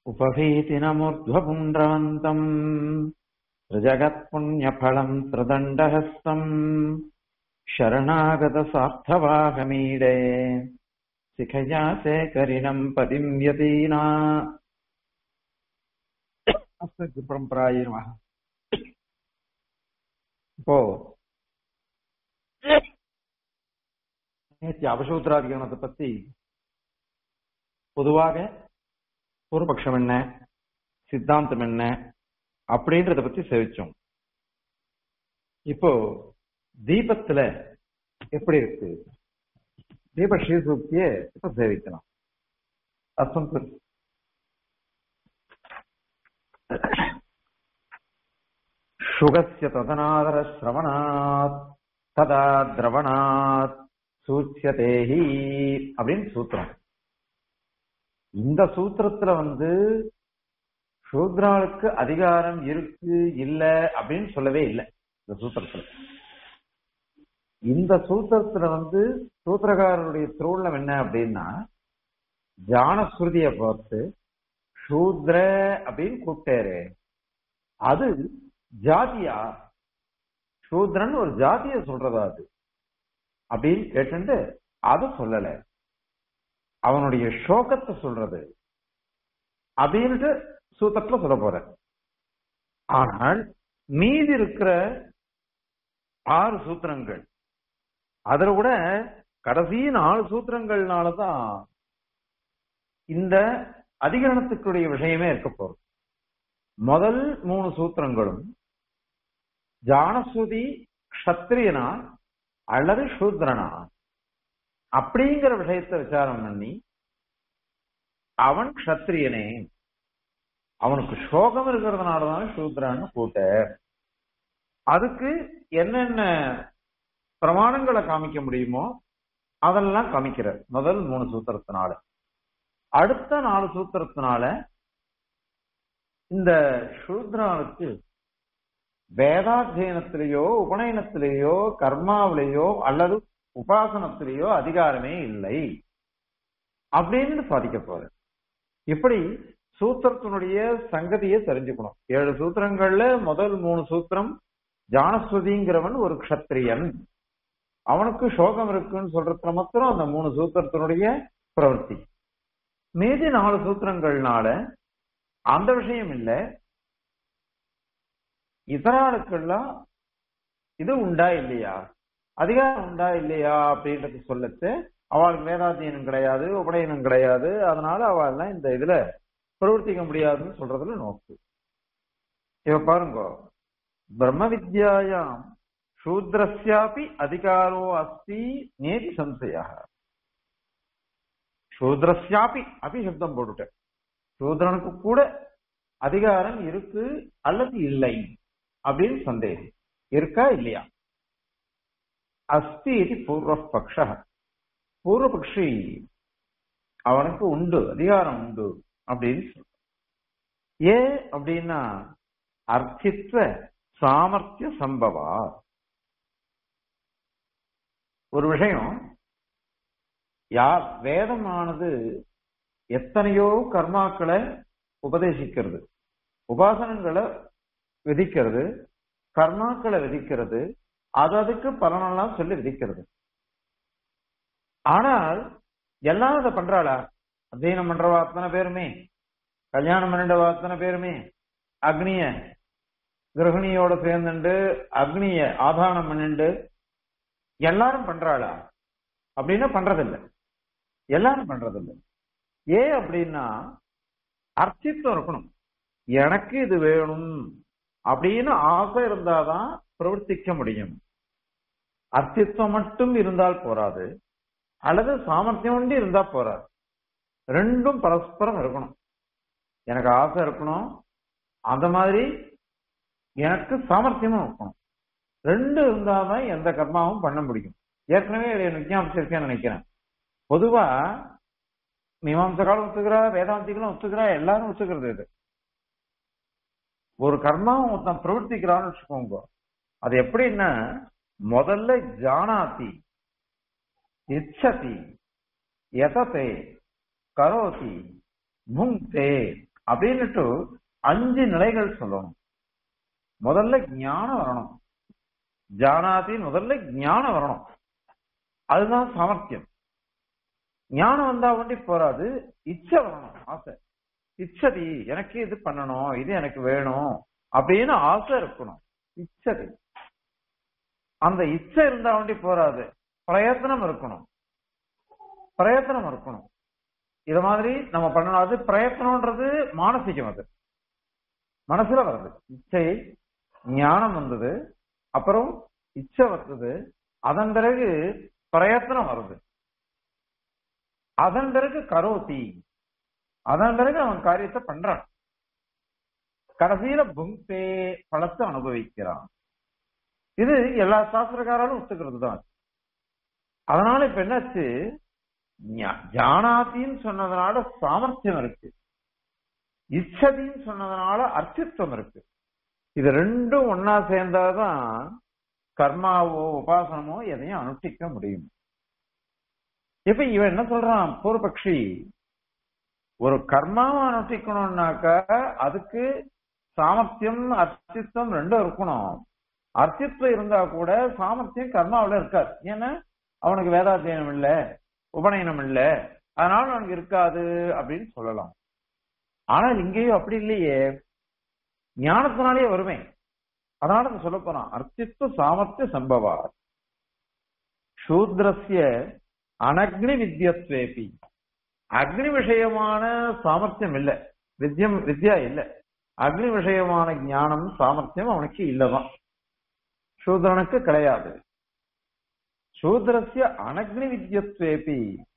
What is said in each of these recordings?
उपभीतिनमूर्ध्वपुण्ड्रवन्तम् त्रिजगत्पुण्यफलम् त्रिदण्डहस्तम् शरणागतसार्थवाहमीडे शिखया शेखरिणम् पतिम् यतीना அஸ்மத் பரம்பராய நமக இப்போ நேற்று அபசூத்திராதிகரணத்தை பத்தி பொதுவாக பூர்வபக்ஷம் என்ன சித்தாந்தம் என்ன அப்படின்றத பத்தி சேவிச்சோம் இப்போ தீபத்துல எப்படி இருக்கு தீப ஸ்ரீசூக்திய இப்ப சேவிக்கலாம் அஸ்மத் சுகசிய ததனாதர சிரவணாத் ததா திரவணாத் சூச்சியதேஹி அப்படின்னு சூத்திரம் இந்த சூத்திரத்துல வந்து சூத்ராளுக்கு அதிகாரம் இருக்கு இல்ல அப்படின்னு சொல்லவே இல்லை இந்த சூத்திரத்துல இந்த சூத்திரத்துல வந்து சூத்திரகாரருடைய திருவுள்ளம் என்ன அப்படின்னா ஜானஸ்ருதிய பார்த்து சூத்ர அப்படின்னு கூப்பிட்டாரு அது ஜாதியா சூத்ரன் ஒரு ஜாதிய சொல்றதா அது அப்படின்னு கேட்டு அதை சொல்லல அவனுடைய சோகத்தை சொல்றது அப்படின்ட்டு சூத்திரத்துல சொல்ல போற ஆனால் மீதி இருக்கிற ஆறு சூத்திரங்கள் அதுல கூட கடைசி நாலு சூத்திரங்கள்னாலதான் இந்த அதிகரணத்துக்குடைய விஷயமே இருக்க போறது முதல் மூணு சூத்திரங்களும் ஜானஸ்ருதி கஷத்திரியனா அல்லது சூத்ரனா அப்படிங்கிற விஷயத்தை விசாரம் பண்ணி அவன் கஷத்திரியனே அவனுக்கு சோகம் இருக்கிறதுனாலதான் சூத்ரான்னு கூட்ட அதுக்கு என்னென்ன பிரமாணங்களை காமிக்க முடியுமோ அதெல்லாம் காமிக்கிற முதல் மூணு சூத்திரத்தினால அடுத்த நாலு சூத்திரத்தினால இந்த சூத்ராவுக்கு வேதாத்தியனத்திலேயோ உபநயனத்திலேயோ கர்மாவிலேயோ அல்லது உபாசனத்திலேயோ அதிகாரமே இல்லை அப்படின்னு சாதிக்க போற இப்படி சூத்திரத்தினுடைய சங்கதியை தெரிஞ்சுக்கணும் ஏழு சூத்திரங்கள்ல முதல் மூணு சூத்திரம் ஜானஸ்வதிங்கிறவன் ஒரு க்ஷத்திரியன் அவனுக்கு சோகம் இருக்குன்னு சொல்றதுல மாத்திரம் அந்த மூணு சூத்திரத்தினுடைய பிரவൃத்தி மீதி நாலு சூத்திரங்கள்னால அந்த விஷயம் இல்லை இதராளுக்கெல்லாம் இது உண்டா இல்லையா அதிகாரம் உண்டா இல்லையா அப்படின்றது சொல்லச்சு அவளுக்கு வேதாத்தியனம் கிடையாது உபநயனம் கிடையாது அதனால அவள்லாம் இந்த இதுல பிரவர்த்திக்க முடியாதுன்னு சொல்றதுல நோக்கு இவ பாருங்க பிரம்ம வித்யாயாம் சூத்ரஸ்யாபி அதிகாரோ அஸ்தி நேதி சம்சயா சூத்ரஸ்யாபி அபி சப்தம் போட்டுட்டேன் சூத்ரனுக்கு கூட அதிகாரம் இருக்கு அல்லது இல்லை அப்படின்னு சந்தேகம் இருக்கா இல்லையா அஸ்தி இது பூர்வபக்ஷ பூர்வபக்ஷி அவனுக்கு உண்டு அதிகாரம் உண்டு அப்படின்னு சொல்ற ஏன் அப்படின்னா அர்த்தித்வ சாமர்த்திய சம்பவா ஒரு விஷயம் யார் வேதமானது எத்தனையோ கர்மாக்களை உபதேசிக்கிறது உபாசனங்களை விதிக்கிறது கர்மாக்களை விதிக்கிறது அது அதுக்கு பலனெல்லாம் சொல்லி விதிக்கிறது ஆனால் எல்லாம் அதை பண்றாளா அத்தியனம் பண்றவா அத்தனை பேருமே கல்யாணம் பண்ணிட்டவா அத்தனை பேருமே அக்னிய கிரகணியோட சேர்ந்துண்டு அக்னிய ஆதானம் பண்ணிண்டு எல்லாரும் பண்றாளா அப்படின்னா பண்றதில்லை எல்லாரும் பண்றதில்லை ஏன் அப்படின்னா அர்த்தித்வம் இருக்கணும் எனக்கு இது வேணும் அப்படின்னு ஆசை இருந்தாதான் பிரவர்த்திக்க முடியும் அர்த்தித்வம் மட்டும் இருந்தால் போராது அல்லது சாமர்த்தியம் ஒண்டி இருந்தா போராது ரெண்டும் பரஸ்பரம் இருக்கணும் எனக்கு ஆசை இருக்கணும் அந்த மாதிரி எனக்கு சாமர்த்தியமும் இருக்கணும் ரெண்டு இருந்தாதான் எந்த கர்மாவும் பண்ண முடியும் ஏற்கனவே விஜயாபிச்சிருக்கேன்னு நினைக்கிறேன் பொதுவா மீமாம்சகாலும் ஒத்துக்கிறா வேதாந்திகளும் ஒத்துக்கிறா எல்லாரும் ஒத்துக்கிறது இது ஒரு கர்மாவும் ஒருத்தன் பிரவர்த்திக்கிறான்னு வச்சுக்கோங்க அது எப்படின்னா முதல்ல ஜானாதி இச்சதி எதத்தை கரோதி புங்தே அப்படின்னுட்டு அஞ்சு நிலைகள் சொல்லணும் முதல்ல ஞானம் வரணும் ஜானாதி முதல்ல ஞானம் வரணும் அதுதான் சாமர்த்தியம் ஞானம் வந்தா ஒண்டி போறாது இச்சை வரணும் ஆசை இச்சதி எனக்கு இது பண்ணணும் இது எனக்கு வேணும் அப்படின்னு ஆசை இருக்கணும் இச்சதி அந்த இச்சை இருந்தா ஒண்டி போறாது பிரயத்தனம் இருக்கணும் பிரயத்தனம் இருக்கணும் இது மாதிரி நம்ம பண்ணணும் அது பிரயத்தனம்ன்றது மானசிகம் அது மனசுல வருது இச்சை ஞானம் வந்தது அப்புறம் இச்சை வந்தது அதன் பிறகு பிரயத்தனம் வருது அதன் பிறகு கரோதி அதன் பிறகு அவன் காரியத்தை பண்றான் கடைசியில புங்தே பழத்தை அனுபவிக்கிறான் இது எல்லா சாஸ்திரக்காராலும் ஒத்துக்கிறது தான் அதனால இப்ப என்னாச்சு ஜானாத்தின்னு சொன்னதுனால சாமர்த்தியம் இருக்கு இச்சதின்னு சொன்னதுனால அர்த்தித்வம் இருக்கு இது ரெண்டும் ஒன்னா சேர்ந்தாதான் கர்மாவோ உபாசனமோ எதையும் அனுஷ்டிக்க முடியும் இப்ப இவன் என்ன சொல்றான் பூர்வபக்ஷி ஒரு கர்மாவை அனுஷ்டிக்கணும்னாக்கா அதுக்கு சாமர்த்தியம் அர்த்தித்வம் ரெண்டும் இருக்கணும் அர்த்தித்வம் இருந்தா கூட சாமர்த்தியம் கர்மாவில இருக்காது ஏன்னா அவனுக்கு வேதாத்தியனம் இல்ல உபநயனம் இல்ல அதனால அவனுக்கு இருக்காது அப்படின்னு சொல்லலாம் ஆனால் இங்கேயும் அப்படி இல்லையே ஞானத்தினாலேயே வருமே அதனால சொல்ல போறான் அர்த்தித்வ சாமர்த்திய சம்பவா சூத்ரஸ்ய அனக்னி வித்யத்வேபி அக்னி விஷயமான சாமர்த்தியம் இல்ல வித்யம் வித்யா இல்ல அக்னி விஷயமான ஞானம் சாமர்த்தியம் அவனுக்கு இல்லதான் சூத்ரனுக்கு கிடையாது சூத்ரஸ்ய அனக்னி வித்யத்வேபி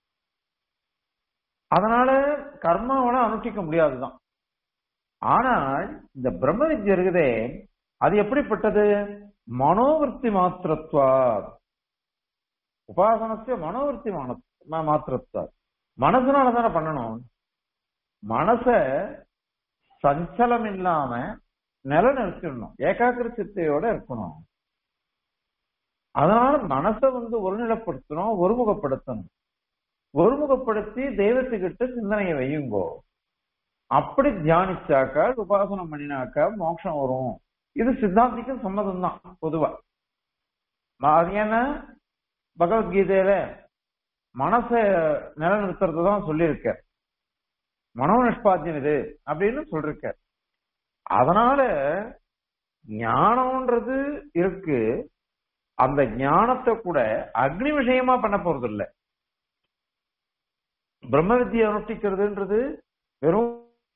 அதனால கர்மாவனை அனுஷ்டிக்க முடியாதுதான் ஆனால் இந்த பிரம்ம வித்யா இருக்குதே அது எப்படிப்பட்டது மனோவர்த்தி மாத்திரத்வா உபாசனத்திய மனோவர்த்தி மாத்திரத்வா மனசுனால தானே பண்ணணும் மனச சஞ்சலம் இல்லாம நிலநிறுத்திடணும் ஏகாக்கிர சித்தையோட இருக்கணும் அதனால மனசை வந்து ஒருநிலைப்படுத்தணும் ஒருமுகப்படுத்தணும் ஒருமுகப்படுத்தி தெய்வத்துக்கிட்ட சிந்தனையை வையுங்கோ அப்படி தியானிச்சாக்கா உபாசனம் பண்ணினாக்கா மோட்சம் வரும் இது சித்தாந்திக்கும் சம்மதம் தான் பொதுவா அது ஏன்னா பகவத்கீதையில மனச நிலநிறுத்துறது தான் சொல்லியிருக்க மனோ நிஷ்பாத்தியம் இது அப்படின்னு சொல்லிருக்க அதனால ஞானம்ன்றது இருக்கு அந்த ஞானத்தை கூட அக்னி விஷயமா பண்ண போறது இல்ல பிரம்ம வித்தியை அனுஷ்டிக்கிறதுன்றது வெறும்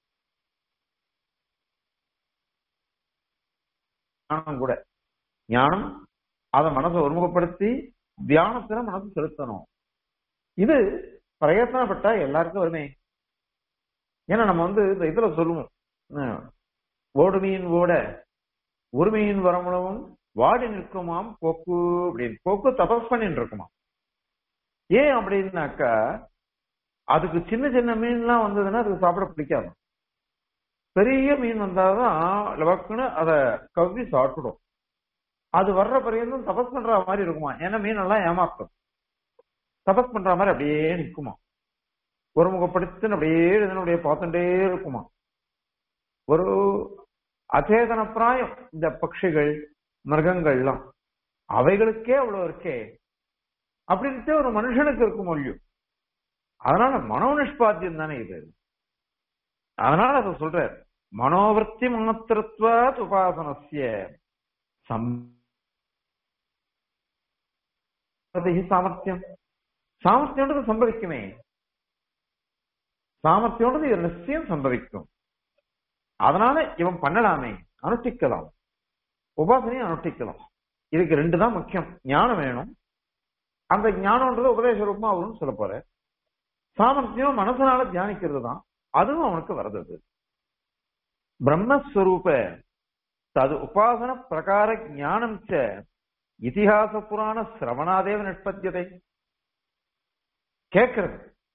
ஞானம் கூட ஞானம் அதை மனசை ஒருமுகப்படுத்தி தியானத்துல மனசு செலுத்தணும் இது பிரயத்தனப்பட்டா எல்லாருக்கும் வருமே ஏன்னா நம்ம வந்து இந்த இதுல சொல்லுவோம் ஓடு மீன் ஓட ஒரு மீன் வரமுழவும் வாடி நிற்குமாம் கொக்கு அப்படின்னு கொக்கு தபஸ் பண்ணிட்டு இருக்குமா ஏன் அப்படின்னாக்கா அதுக்கு சின்ன சின்ன மீன்லாம் வந்ததுன்னா அதுக்கு சாப்பிட பிடிக்காது பெரிய மீன் வந்தாதான் லவக்குன்னு அதை கவ்வி சாப்பிடும் அது வர்ற பரியந்தும் தபஸ் பண்ற மாதிரி இருக்குமா ஏன்னா மீன் எல்லாம் ஏமாத்தும் தபஸ் பண்ற மாதிரி அப்படியே நிற்குமா ஒரு முகப்படுத்தின்னு அப்படியே இதனுடைய பார்த்துட்டே இருக்குமா ஒரு அச்சேதன பிராயம் இந்த பட்சிகள் மிருகங்கள்லாம் அவைகளுக்கே அவ்வளவு இருக்கே அப்படின்ட்டு ஒரு மனுஷனுக்கு இருக்கும் மொழியும் அதனால மனோ நிஷ்பாத்தியம் தானே இது அதனால அதை சொல்ற மனோவர்த்தி மாத்திரத்வா உபாசனசிய சாமர்த்தியம் சாமர்த்தியம்ன்றது சம்பவிக்குமே சாமர்த்தியம்ன்றது இது நிச்சயம் சம்பவிக்கும் அதனால இவன் பண்ணலாமே அனுஷ்டிக்கலாம் உபாசனையும் அனுஷ்டிக்கலாம் இதுக்கு ரெண்டு தான் முக்கியம் ஞானம் வேணும் அந்த ஞானம்ன்றது உபதேச ரூபமா வரும்னு சொல்ல போற சாமர்த்தியம் மனசனால தியானிக்கிறது தான் அதுவும் அவனுக்கு வருது பிரம்மஸ்வரூப தது உபாசன பிரகார ஞானம் ச இதிகாச புராண சிரவணாதேவ நிஷ்பத்தியதை கேட்கிறது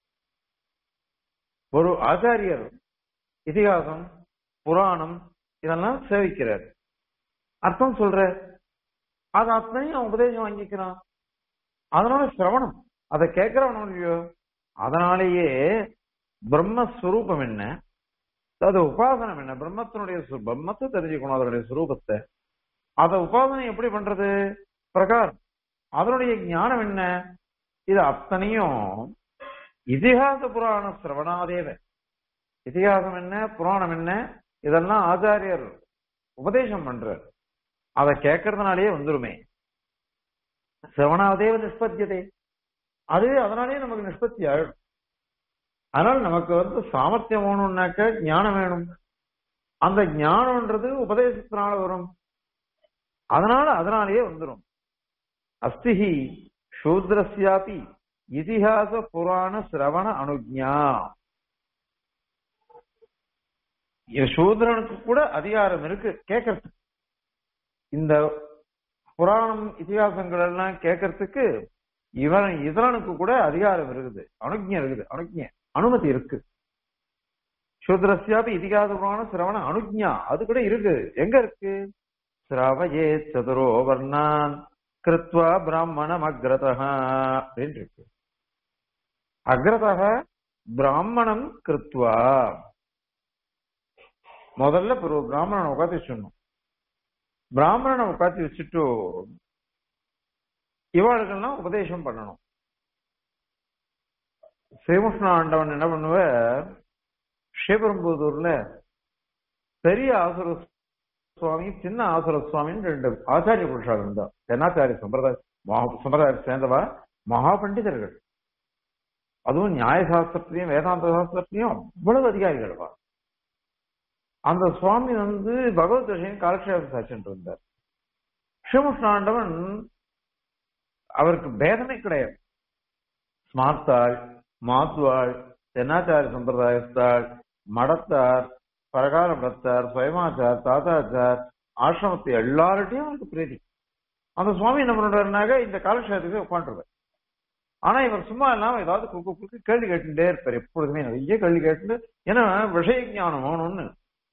ஒரு ஆச்சாரியர் இதிகாசம் புராணம் இதெல்லாம் சேவிக்கிறார் அர்த்தம் சொல்ற அது அத்தனையும் அவன் உபதேசம் வாங்கிக்கிறான் அதனால சிரவணம் அதை கேட்கிறவன் இல்லையோ அதனாலேயே பிரம்மஸ்வரூபம் என்ன அது உபாசனம் என்ன பிரம்மத்தினுடைய சு- பிரம்மத்தை தெரிஞ்சுக்கணும் அதனுடைய சுரூபத்தை அத உபாசனை எப்படி பண்றது பிரகாரம் அதனுடைய ஞானம் என்ன இது அத்தனையும் இதிகாச புராண சிரவணாதேவ இதிகாசம் என்ன புராணம் என்ன இதெல்லாம் ஆச்சாரியர் உபதேசம் பண்றார் அதை கேட்கறதுனாலேயே வந்துருமே சிரவணாதேவ நிஷ்பத்தியதே அது அதனாலேயே நமக்கு நிஷ்பத்தி ஆயிடும் அதனால நமக்கு வந்து சாமர்த்தியம் வேணும்னாக்க ஞானம் வேணும் அந்த ஞானம்ன்றது உபதேசத்தினால வரும் அதனால அதனாலேயே வந்துடும் அஸ்திஹி சூத்ரஸ்யாபி இதிகாச புராண சிரவண அனுஜ்ஞா இது சூத்ரனுக்கு கூட அதிகாரம் இருக்கு கேட்கறதுக்கு இந்த புராணம் இதிகாசங்கள் எல்லாம் கேட்கறதுக்கு இவன் இதரனுக்கு கூட அதிகாரம் இருக்குது அனுஜ்ஞம் இருக்குது அனுஜ்ஞ அனுமதி இருக்கு சூத்ரஸ்யாபி இதிகாச புராண சிரவண அனுஜ்ஞா அது கூட இருக்கு எங்க இருக்கு சிரவயே சதுரோ வர்ணான் கிருத்வா பிராமணம் அக்ரதः அப்படின்னு இருக்கு அக்ரதः பிராமணம் கிருத்வா முதல்ல ஒரு பிராமணனை உட்காந்து வச்சிடணும் பிராமணனை உட்காந்து வச்சுட்டு இவாளுக்கெல்லாம் உபதேசம் பண்ணணும் ஸ்ரீமுஷ்ண ஆண்டவன் என்ன பண்ணுவ ஸ்ரீபெரும்புதூர்ல பெரிய ஆசுர சுவாமி சின்ன ஆசுர சுவாமின்னு ரெண்டு ஆச்சாரிய புருஷால் இருந்தா தென்னாச்சாரிய சம்பிரதாய மகா சம்பிரதாயத்தை சேர்ந்தவா மகா பண்டிதர்கள் அதுவும் நியாய சாஸ்திரத்திலையும் வேதாந்த சாஸ்திரத்திலையும் இவ்வளவு அதிகாரிகள்வா அந்த சுவாமி வந்து பகவத் விஷயம் காலக்ஷேபம் சாட்சிட்டு இருந்தார் ஸ்ரீமுஷ்ணாண்டவன் அவருக்கு பேதமே கிடையாது ஸ்மார்த்தாள் மாத்வாள் தென்னாச்சாரிய சம்பிரதாயத்தாள் மடத்தார் பிரகார பக்தர் சுயமாச்சார் தாத்தாச்சார் ஆசிரமத்தை எல்லார்ட்டையும் அவருக்கு பிரீதி அந்த சுவாமி என்ன பண்ணுறாருனாக்க இந்த காலக்ஷேபத்துக்கு உட்காந்துருவார் ஆனா இவர் சும்மா இல்லாம ஏதாவது குறுக்கு குறுக்கு கேள்வி கேட்டுட்டே இருப்பார் எப்பொழுதுமே நிறைய கேள்வி கேட்டு ஏன்னா விஷய ஞானம் வேணும்னு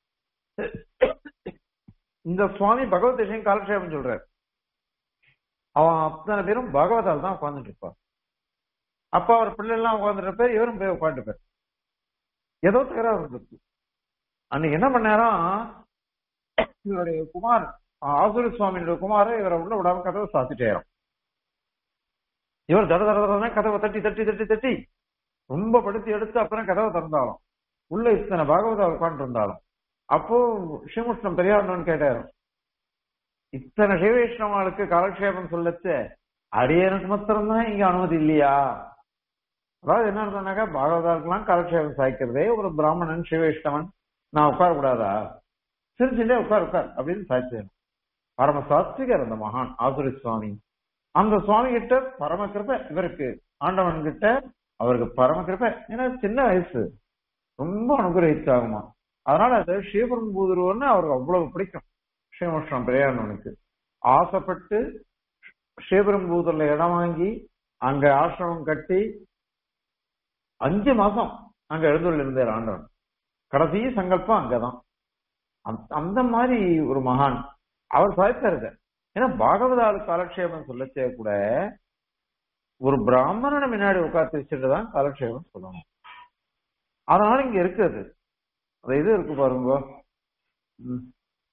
இந்த சுவாமி பகவத் விஷயம் காலக்ஷேபம் சொல்றாரு அவன் அத்தனை பேரும் பகவதால் தான் உட்கார்ந்துட்டு இருப்பான் அப்ப அவர் பிள்ளை எல்லாம் உட்கார்ந்துட்டு இருப்பார் இவரும் போய் உட்காந்துருப்பார் ஏதோ தகராறு இருந்துச்சு அன்னைக்கு என்ன பண்ணாராம் இவருடைய குமார் ஆசுர சுவாமியோட குமார இவரை உள்ள விடாம கதவை சாத்திட்டேறான் இவர் தட தட தடனா கதவை தட்டி தட்டி தட்டி தட்டி ரொம்ப படுத்தி எடுத்து அப்புறம் கதவை திறந்தாலும் உள்ள இத்தனை பாகவதா உட்காந்து இருந்தாலும் அப்போ ஸ்ரீமுஷ்ணம் பெரியாரன் கேட்டாரு இத்தனை சிவவைஷ்ணவாளுக்கு காலக்ஷேபம் சொல்லச்ச அடியனுக்கு மாத்திரம்தான் இங்க அனுமதி இல்லையா அதாவது என்ன சொன்னாக்கா பாகவதாருக்கெல்லாம் காலக்ஷேபம் சாய்க்கிறதே ஒரு பிராமணன் சிவவைஷ்ணவன் நான் உட்கார கூடாதா சிரிச்சுட்டே உட்கார் உட்கார் அப்படின்னு சாய்ச்சேன் பரம சாஸ்திரிகர் அந்த மகான் ஆசுரி சுவாமி அந்த சுவாமி கிட்ட பரம கிருபை இவருக்கு ஆண்டவன் கிட்ட அவருக்கு பரம கிருபை ஏன்னா சின்ன வயசு ரொம்ப அனுகிரகிச்சாகுமா அதனால அது ஸ்ரீபெரும்புதூர்னு அவருக்கு அவ்வளவு பிடிக்கும் ஸ்ரீமுஷ்ணம் பெரியாரனுக்கு ஆசைப்பட்டு ஸ்ரீபெரும்புதூர்ல இடம் வாங்கி அங்க ஆசிரமம் கட்டி அஞ்சு மாசம் அங்க எழுந்துள்ள இருந்தார் ஆண்டவன் கடைசி சங்கல்பம் அங்கதான் அந்த- அந்த மாதிரி ஒரு மகான் அவர் சாய்த்தாரு ஏன்னா பாகவதாலு காலக்ஷேபம் சொல்லச்சே கூட ஒரு பிராமணனை முன்னாடி உட்கார்த்து வச்சுட்டு தான் காலக்ஷேபம் சொல்லணும் அதனால இங்க இருக்குது அது இது இருக்கு பாருங்க ம்.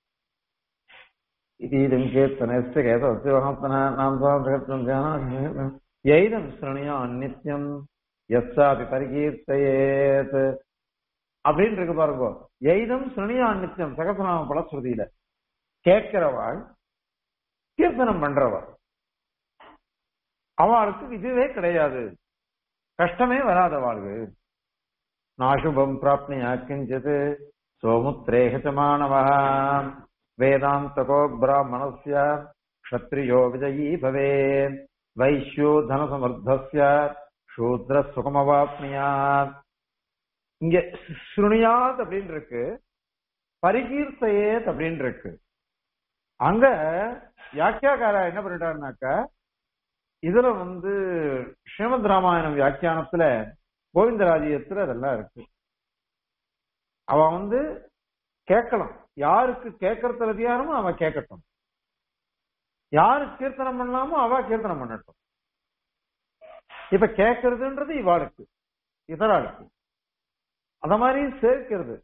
இதீதம் கேத்தனஸ்ய கேதவசிவஹாத்தன நாம் ஜகத்வம் எய்தம் ஸ்ரணியா அந்நித்யம் எஸ்ஸாபி பரிகீர்த்தையேத் அப்படின்னு இருக்கு பாருங்க எய்தம் ஸ்ரணியா அந்நித்யம் சகசநாம பலஸ்ருதியில கேட்கிறவாள் கீர்த்தனம் பண்றவள் அவளுக்கு இதுவே கிடையாது கஷ்டமே வராத வாழ்வு நாசுபம் பிராப்னியா கிஞ்சித் சோமுத்ரேக மாணவ வேதாந்தகோ பிராமணஸ்ய க்ஷத்ரியோ விஜயீ பவேத் வைஷ்யோ தனசமர்த்தஸ்ய சூத்ர சுகமவாப்னியாத் இங்க ஸ்ருணியாத் அப்படின்னு இருக்கு பரிகீர்த்தையேத் அப்படின்னு இருக்கு அங்க வியாக்கியாக்காரா என்ன பண்ணிட்டாருனாக்கா இதுல வந்து ஸ்ரீமத் ராமாயணம் வியாக்கியானத்துல கோவிந்தராஜ்யத்துல அதெல்லாம் இருக்கு அவன் வந்து கேட்கலாம் யாருக்கு கேட்கறதுல அதிகாரமோ அவன் கேட்கட்டும் யாரு கீர்த்தனம் பண்ணலாமோ அவ கீர்த்தனம் பண்ணட்டும் இப்ப கேட்கறதுன்றது இவாளுக்கு இதராளுக்கு அத மாதிரி சேர்க்கிறது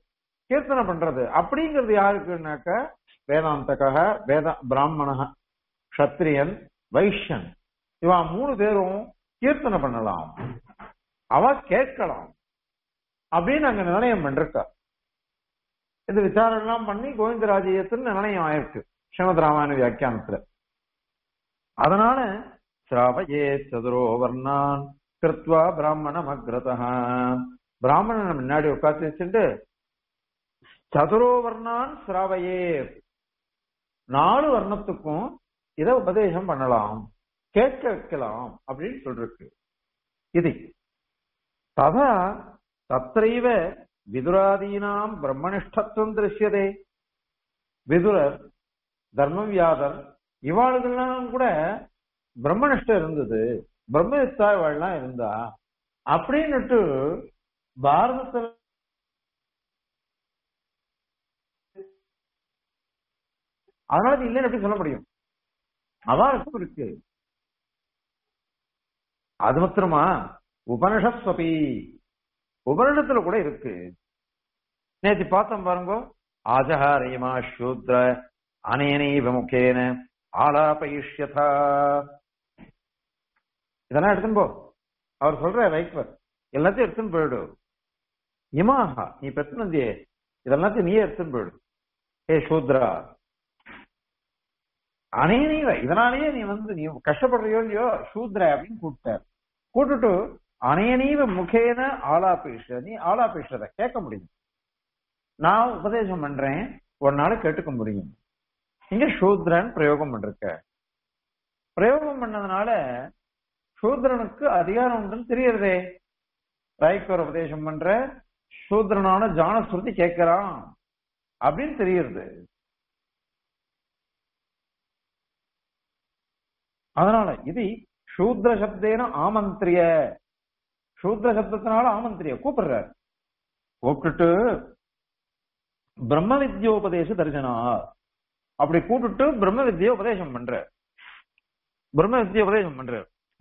கீர்த்தனை பண்றது அப்படிங்கிறது யாருக்குனாக்க வேதாந்தக வேத பிராமண கத்திரியன் வைஷ்யன் இவன் மூணு பேரும் கீர்த்தனை பண்ணலாம் அவ கேட்கலாம் அப்படின்னு அங்க நிர்ணயம் பண்ணிருக்கா இந்த விசாரம் எல்லாம் பண்ணி கோவிந்தராஜயத்தில் நிர்ணயம் ஆயிருக்கு ஸ்ரீமத் ராமாயண வியாக்கியானத்துல அதனால சிராவயே சதுரோ வர்ணான் கிருத்வா பிராமணம் அக்ரதா பிராமணனை முன்னாடி உட்காந்து வச்சுட்டு சதுரோ வர்ணான் சிராவையே நாலு வர்ணத்துக்கும் இதை உபதேசம் பண்ணலாம் கேட்க வைக்கலாம் அப்படின்னு சொல்லிருக்கு இது ததா தத்தைவ விதுராதீனாம் பிரம்மனிஷ்டத்துவம் திருஷ்யதே விதுரர் தர்மவியாதர் இவாளுகள்லாம் கூட பிரம்மனிஷ்டம் இருந்தது பிரம்மயுக்தா இவாள்லாம் இருந்தா அப்படின்னுட்டு பாரதத்துல அதனால அது இல்லைன்னு எப்படி சொல்ல முடியும் அவளுக்கும் இருக்கு அது மாத்திரமா உபனிஷத்வபி உபனிஷத்துல கூட இருக்கு நேற்று பார்த்தோம் பாருங்க ஆஜஹாரியமா சூத்ர அனேனை விமுகேன ஆலாபயிஷ்யதா இதெல்லாம் எடுத்துன்னு போ அவர் சொல்ற வைப்பர் எல்லாத்தையும் எடுத்துன்னு போயிடு இமாஹா நீ பெத்து வந்தியே இதெல்லாத்தையும் நீயே எடுத்துன்னு போயிடு ஏ சூத்ரா அனேனைவ இதனாலேயே நீ வந்து நீ கஷ்டப்படுறியோ இல்லையோ சூத்ர அப்படின்னு கூப்பிட்டார் கூட்டுட்டு அனேனைவ முகேன ஆலாபேஷ நீ ஆலாபேஷத கேட்க முடியும் நான் உபதேசம் பண்றேன் ஒரு நாள் கேட்டுக்க முடியும் இங்க சூத்ரன் பிரயோகம் பண்ணிருக்க பிரயோகம் பண்ணதுனால சூத்ரனுக்கு அதிகாரம் உண்டுன்னு தெரியறதே ராய்க்கோர் உபதேசம் பண்ற சூத்ரனான ஜானஸ்ருதி கேட்கிறான் அப்படின்னு தெரியுது அதனால இது சூத்ர சப்தேன ஆமந்திரிய சூத்ர சப்தத்தினால ஆமந்திரிய கூப்பிடுறாரு கூப்பிட்டுட்டு பிரம்ம வித்யோபதேச தரிசனா அப்படி கூப்பிட்டு பிரம்ம வித்ய உபதேசம் பண்ற பிரம்ம வித்ய உபதேசம் பண்ற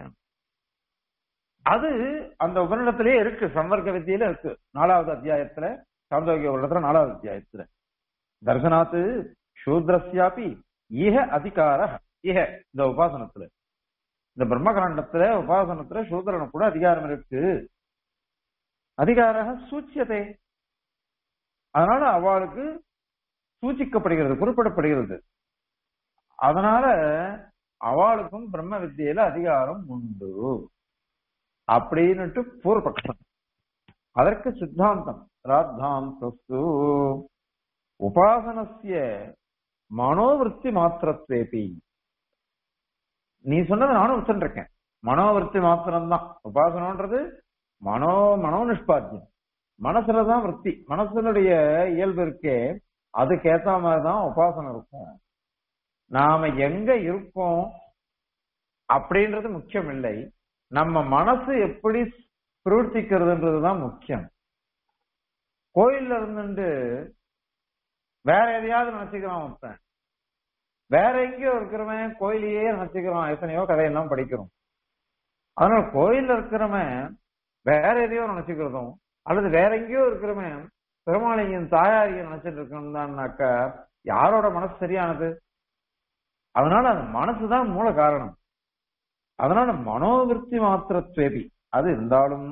அது அந்த உபநிடத்திலேயே இருக்கு சம்பர்க்க வித்தியில இருக்கு நாலாவது அத்தியாயத்துல சாந்தோக்கிய உபநிடத்துல நாலாவது அத்தியாயத்துல தர்சனாத்து சூத்ரஸ்யாபி ஈக அதிகார ஈக இந்த உபாசனத்துல இந்த பிரம்மகாண்டத்துல உபாசனத்துல சூத்ரனுக்கு கூட அதிகாரம் இருக்கு அதிகார சூச்சியதே அதனால அவளுக்கு சூச்சிக்கப்படுகிறது குறிப்பிடப்படுகிறது அதனால அவளுக்கும் பிரம்ம வித்தியில அதிகாரம் உண்டு அப்படின்னுட்டு பூர்வபக்ஷம் அதற்கு சித்தாந்தம் ராத்தாந்தஸ்து உபாசனசிய மனோவிருத்தி மாத்திரத்தேபி நீ சொன்னது நானும் வச்சுருக்கேன் மனோவிருத்தி மாத்திரம்தான் உபாசனம்ன்றது மனோ மனோ நிஷ்பாத்தியம் மனசுலதான் விற்பி மனசுனுடைய இயல்பு இருக்கே அதுக்கு ஏத்த மாதிரிதான் உபாசனம் இருக்கும் நாம எங்க இருக்கோம் அப்படின்றது முக்கியம் இல்லை நம்ம மனசு எப்படி பிரவர்த்திக்கிறதுன்றதுதான் முக்கியம் கோயில்ல இருந்துட்டு வேற எதையாவது நினைச்சுக்கிறான் ஒருத்தன் வேற எங்கேயோ இருக்கிறவன் கோயிலையே நினைச்சுக்கிறான் எத்தனையோ கதையெல்லாம் படிக்கிறோம் அதனால கோயில்ல இருக்கிறவன் வேற எதையோ நினைச்சுக்கிறதும் அல்லது வேற எங்கேயோ இருக்கிறவன் பெருமாளையும் தாயாரையும் நினைச்சிட்டு இருக்கணும்னாக்கா யாரோட மனசு சரியானது அதனால அந்த மனசுதான் மூல காரணம் அதனால மனோவிருத்தி மாத்திரத்வேபி அது இருந்தாலும்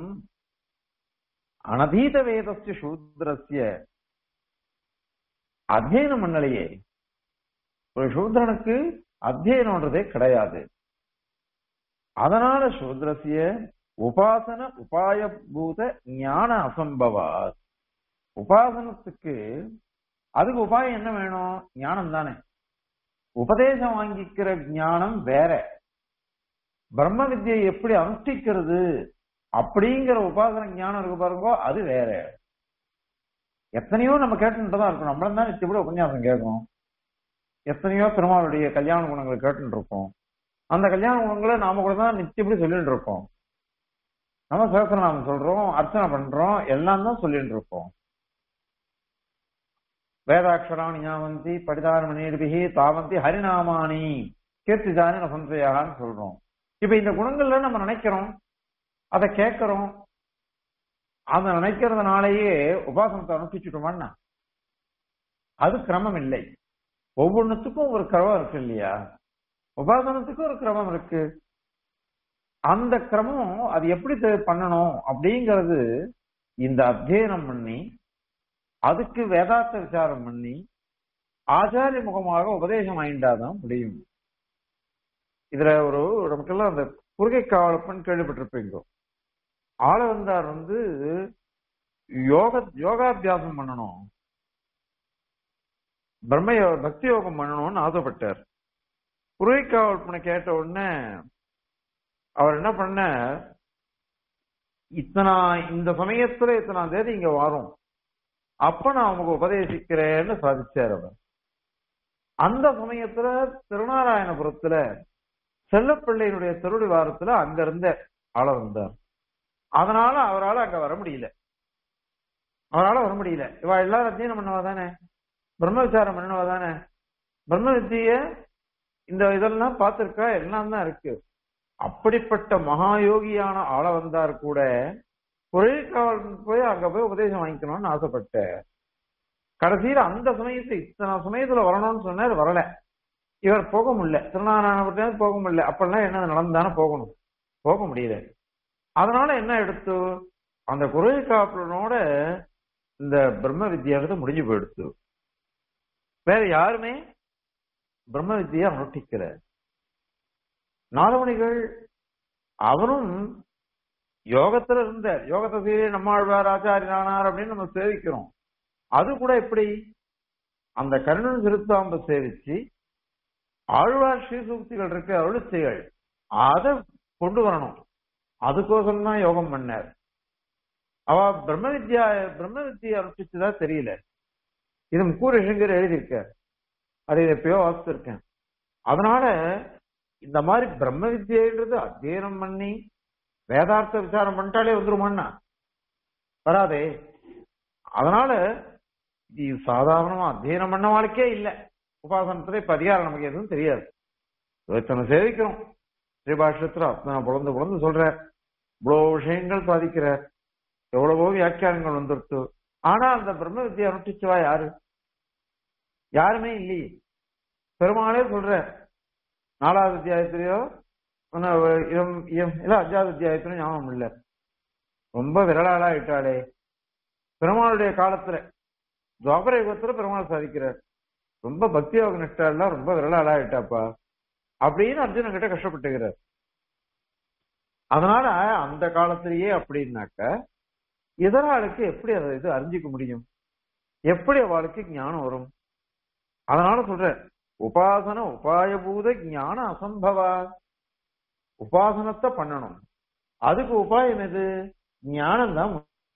அனதீத வேதஸ்ய சூத்ரஸ்ய அத்தியனம் பண்ணலையே ஒரு சூத்ரனுக்கு அத்தியனம்ன்றதே கிடையாது அதனால சூத்ரஸ்ய உபாசன உபாயபூத ஞான அசம்பவா உபாசனத்துக்கு அதுக்கு உபாயம் என்ன வேணும் ஞானம் தானே உபதேசம் வாங்கிக்கிற ஞானம் வேற பிரம்ம வித்தியை எப்படி அனுஷ்டிக்கிறது அப்படிங்கிற உபாசன ஞானம் இருக்கு பாருங்க அது வேற எத்தனையோ நம்ம கேட்டுட்டு தான் இருக்கோம் நம்மளும் தான் நித்திய கூட உபன்யாசம் கேட்கணும் எத்தனையோ பெருமாளுடைய கல்யாண குணங்களை கேட்டுட்டு இருக்கோம் அந்த கல்யாண குணங்களை நாம கூட தான் நித்தியப்படி சொல்லிட்டு இருக்கோம் நம்ம சகசிரநாமம் சொல்றோம் அர்ச்சனை பண்றோம் எல்லாம் தான் சொல்லிட்டு இருக்கோம் வேதாட்சராணி ஞாபந்தி படிதாரமணிபிகி தாவந்தி ஹரிநாமானி கீர்த்திதானி நசந்தயான்னு சொல்றோம் இப்ப இந்த குணங்கள்ல நம்ம நினைக்கிறோம் அதை கேட்கிறோம் அதை நினைக்கிறதுனாலயே உபாசனத்தை அனுப்பிச்சுட்டோமான்னா அது கிரமம் இல்லை ஒவ்வொன்றுத்துக்கும் ஒரு கிரமம் இருக்கு இல்லையா உபாசனத்துக்கும் ஒரு கிரமம் இருக்கு அந்த கிரமம் அது எப்படி தெ- பண்ணணும் அப்படிங்கிறது இந்த அத்தியனம் பண்ணி அதுக்கு வேதாந்த விசாரம் பண்ணி ஆச்சாரிய முகமாக உபதேசம் ஆயிண்டாதான் முடியும் இதுல ஒரு நமக்கெல்லாம் அந்த குறுகை காவலப்பன் கேள்விப்பட்டிருப்பீங்க ஆள வந்தார் வந்து யோக யோகாபியாசம் பண்ணணும் பிரம்ம யோ- பக்தி யோகம் பண்ணணும்னு ஆசைப்பட்டார் குறுகை காவலப்பனை கேட்ட உடனே அவர் என்ன பண்ண இத்தனா இந்த சமயத்துல இத்தனாம் தேதி இங்க வரும் அப்ப நான் உங்களுக்கு உபதேசிக்கிறேன்னு சாதிச்சார் அவர் அந்த சமயத்துல திருநாராயணபுரத்துல செல்லப்பிள்ளையினுடைய திருடி வாரத்துல அங்க இருந்த ஆள வந்தார் அதனால அவரால் அங்க வர முடியல அவரால் வர முடியல இவ எல்லாரும் அத்தியனம் பண்ணவா தானே பிரம்ம விசாரம் பண்ணவா தானே பிரம்ம வித்திய இந்த இதெல்லாம் பார்த்திருக்கா எல்லாம் தான் இருக்கு அப்படிப்பட்ட மகாயோகியான ஆள வந்தார் கூட ஒரே காவல் போய் அங்க போய் உபதேசம் வாங்கிக்கணும்னு ஆசைப்பட்டேன் கடைசியில அந்த சமயத்து இத்தனை சமயத்துல வரணும்னு சொன்னார் வரல இவர் போக முடியல திருநாராயணபுரத்துல போக முடியல அப்பெல்லாம் என்ன நடந்தானே போகணும் போக முடியல அதனால என்ன எடுத்து அந்த குறை காப்பலனோட இந்த பிரம்ம வித்யானது முடிஞ்சு போயிடுத்து வேற யாருமே பிரம்ம வித்தியை அனுஷ்டிக்கல நாதமணிகள் அவரும் யோகத்துல இருந்த யோகத்தை செய்ய நம்மாழ்வார் ஆச்சாரியனானார் அப்படின்னு நம்ம சேவிக்கிறோம் அது கூட எப்படி அந்த கருணன் சிறுத்தாம்ப சேவிச்சு ஆழ்வார் ஸ்ரீசூக்திகள் இருக்கு அருளிச்சைகள் அதை கொண்டு வரணும் அதுக்கோசரம் தான் யோகம் பண்ணார் அவ பிரம்ம வித்யா பிரம்ம வித்தியை அனுஷ்டிச்சதா தெரியல இது முக்கூரேஷங்கர் எழுதியிருக்கார் அதை எப்பயோ வாசித்திருக்கேன் அதனால இந்த மாதிரி பிரம்ம வித்யன்றது அத்தியனம் பண்ணி வேதார்த்த விசாரம் பண்ணிட்டாலே வந்துருமான்னா வராதே அதனால இது சாதாரணமா அத்தியனம் பண்ண வாழ்க்கையே இல்ல உபாசனத்துல இப்ப அதிகாரம் நமக்கு எதுவும் தெரியாது இத்தனை சேவிக்கிறோம் ஸ்ரீபாஷ்யத்துல அத்தனை புலந்து புலந்து சொல்ற இவ்வளவு விஷயங்கள் சாதிக்கிறார் எவ்வளவோ வியாக்கியானங்கள் வந்துருத்து ஆனா அந்த பிரம்ம வித்தியை அனுஷ்டிச்சவா யாரு யாருமே இல்லையே பெருமாளே சொல்ற நாலாவது அத்தியாயத்திலேயோ ஒன்னு இரம் இரம் இல்ல அஞ்சாவது அத்தியாயத்திலும் ஞாபகம் இல்ல ரொம்ப விரலாளா ஆயிட்டாளே பெருமாளுடைய காலத்துல துவாபர யுகத்துல பெருமாள் சாதிக்கிறார் ரொம்ப பக்தி யோக நிஷ்டாலாம் ரொம்ப விரலாளா ஆயிட்டாப்பா அப்படின்னு அர்ஜுனன் கிட்ட கஷ்டப்பட்டுக்கிறார் அதனால அந்த காலத்திலேயே அப்படின்னாக்க இதர ஆளுக்கு எப்படி அதை இது அறிஞ்சிக்க முடியும் எப்படி அவளுக்கு ஞானம் வரும் அதனால சொல்ற உபாசன உபாயபூத ஞான அசம்பவா உபாசனத்தை பண்ணணும் அதுக்கு உபாயம் எது ஞானம் தான்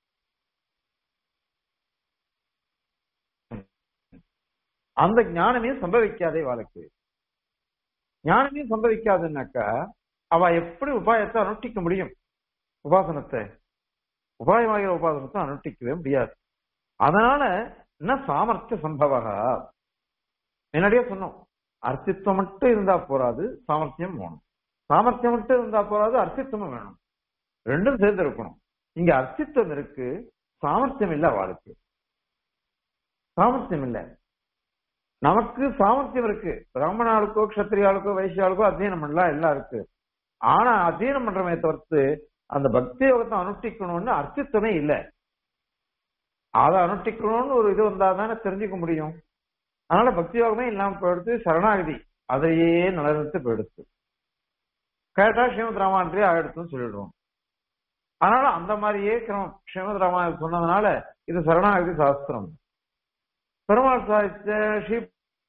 அந்த ஞானமே சம்பவிக்காதே வாழ்க்கை ஞானமே சம்பவிக்காதுன்னாக்கா அவ எப்படி உபாயத்தை அனுஷ்டிக்க முடியும் உபாசனத்தை உபாயமாகிற உபாசனத்தை அனுஷ்டிக்கவே முடியாது அதனால என்ன சாமர்த்திய சம்பவகா முன்னாடியே சொன்னோம் அர்த்தித்வம் மட்டும் இருந்தா போராது சாமர்த்தியம் வேணும் சாமர்த்தியம் மட்டும் இருந்தா போராது அர்த்தித்வமும் வேணும் ரெண்டும் சேர்ந்து இருக்கணும் இங்க அர்த்தித்வம் இருக்கு சாமர்த்தியம் இல்ல அவளுக்கு சாமர்த்தியம் இல்ல நமக்கு சாமர்த்தியம் இருக்கு பிராமணாளுக்கோ கஷத்திரியாளுக்கோ வைசியாளுக்கோ அத்தியனம் பண்ணலாம் எல்லாம் இருக்கு ஆனா அத்தியனம் பண்றமே தவிர்த்து அந்த பக்தி யோகத்தை அனுஷ்டிக்கணும்னு அர்த்தித்துவமே இல்லை அதை அனுஷ்டிக்கணும்னு ஒரு இது வந்தா தானே தெரிஞ்சுக்க முடியும் அதனால பக்தி யோகமே இல்லாம போயிடுத்து சரணாகதி அதையே நிலநிறுத்து போயிடுத்து கேட்டா ஸ்ரீமத் ராமாயணத்திலே ஆயிடுத்துன்னு சொல்லிடுவோம் அதனால அந்த மாதிரியே கிரமம் ஸ்ரீமத் ராமாயணம் சொன்னதுனால இது சரணாகதி சாஸ்திரம் பெருமாள் சாதித்த ஸ்ரீ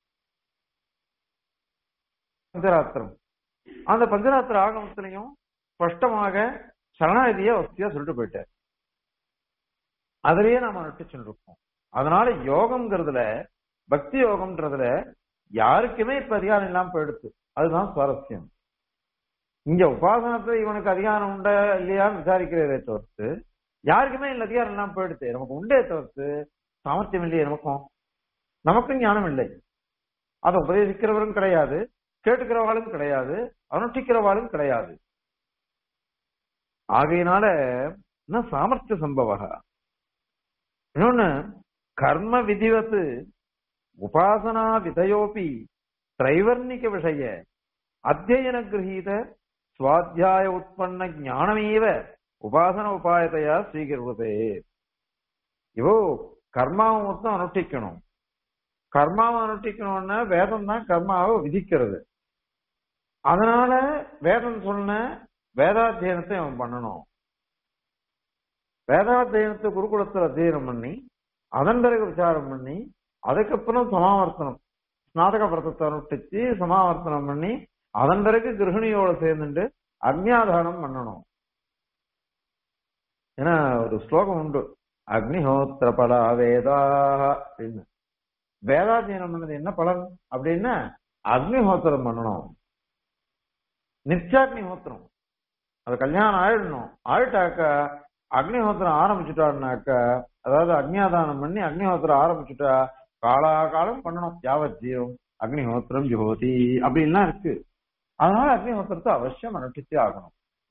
பஞ்சராத்திரம் அந்த பஞ்சராத்திர ஆகமத்திலையும் ஸ்பஷ்டமாக சரணாகதியை வசதியா சொல்லிட்டு போயிட்டார் அதுலயே நாம நட்டு சொல்லிருக்கோம் அதனால யோகம்ங்கிறதுல பக்தி யோகம்ன்றதுல யாருக்குமே இப்ப அதிகாரம் இல்லாம போயிடுச்சு அதுதான் சுவாரஸ்யம் இங்க உபாசனத்துல இவனுக்கு அதிகாரம் உண்டா இல்லையான்னு விசாரிக்கிறதே தவிர்த்து யாருக்குமே இல்ல அதிகாரம் இல்லாம போயிடுச்சு நமக்கு உண்டே தவிர்த்து சாமர்த்தியம் இல்லையே நமக்கும் நமக்கும் ஞானம் இல்லை அதை உபதேசிக்கிறவரும் கிடையாது கேட்டுக்கிறவாளும் கிடையாது அனுஷ்டிக்கிறவாளும் கிடையாது ஆகையினால என்ன சாமர்த்திய சம்பவ இன்னொன்னு கர்ம விதிவத்து உபாசனா விதயோபி திரைவர்ணிக விஷய அத்தியன கிரகீத சுவாத்தியாய உற்பன்ன ஞானமேவ உபாசன உபாயத்தையா ஸ்வீகரிப்பதே இவோ கர்மாவை மொத்தம் அனுஷ்டிக்கணும் கர்மாவை அனுஷ்டிக்கணும்னா வேதம் தான் கர்மாவை விதிக்கிறது அதனால வேதம் சொன்ன வேதாத்தியனத்தை அவன் பண்ணணும் வேதாத்தியனத்தை குருகுலத்துல அத்தியனம் பண்ணி அதன் பிறகு விசாரம் பண்ணி அதுக்கப்புறம் சமாவர்த்தனம் ஸ்நாதக விரதத்தை அனுஷ்டிச்சு சமாவர்த்தனம் பண்ணி அதன் பிறகு கிரகிணியோட சேர்ந்துட்டு அக்னியாதானம் பண்ணணும் ஏன்னா ஒரு ஸ்லோகம் உண்டு அக்னிஹோத்திர பல வேதா அப்படின்னு வேதாத்தியனம் பண்ணது என்ன பலன் அப்படின்னா அக்னிஹோத்திரம் பண்ணணும் நித்யாக்னிஹோத்திரம் அது கல்யாணம் ஆயிடணும் ஆயிட்டாக்கா அக்னிஹோத்திரம் ஆரம்பிச்சுட்டாருனாக்கா அதாவது அக்னியாதானம் பண்ணி அக்னிஹோத்திரம் ஆரம்பிச்சுட்டா காலாகாலம் பண்ணணும் யாவத் ஜீவம் அக்னிஹோத்திரம் ஜோதி அப்படின்லாம் இருக்கு அதனால அக்னிஹோத்திரத்தை அவசியம் அனுஷ்டிச்சு ஆகணும்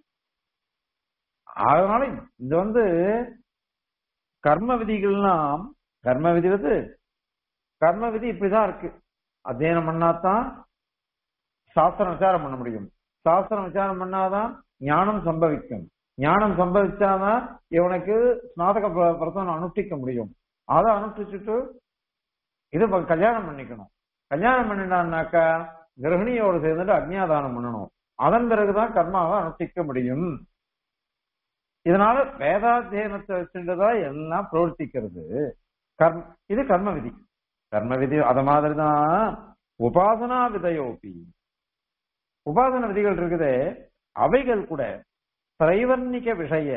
அதனால இது வந்து கர்ம விதிகள்லாம் கர்ம விதி வந்து கர்ம விதி இப்படிதான் இருக்கு அத்தியனம் பண்ணாதான் சாஸ்திரம் விசாரம் பண்ண முடியும் சாஸ்திரம் விசாரம் பண்ணாதான் ஞானம் சம்பவிக்கும் ஞானம் சம்பவிச்சாதான் இவனுக்கு ஸ்நாதக பிரதம் அனுஷ்டிக்க முடியும் அதை அனுஷ்டிச்சுட்டு இது ப- கல்யாணம் பண்ணிக்கணும் கல்யாணம் பண்ணினான்னாக்கா கிரகிணியோடு சேர்ந்துட்டு அக்னியாதானம் பண்ணணும் அதன் பிறகுதான் கர்மாவை அனுஷ்டிக்க முடியும் இதனால வேதாத்தியனத்தை வச்சுட்டுதான் எல்லாம் பிரவர்த்திக்கிறது கர்ம இது கர்ம விதி கர்ம விதி அத மாதிரிதான் உபாசனா விதையோபி உபாசன விதிகள் இருக்குதே அவைகள் கூட திரைவர்ணிக விஷய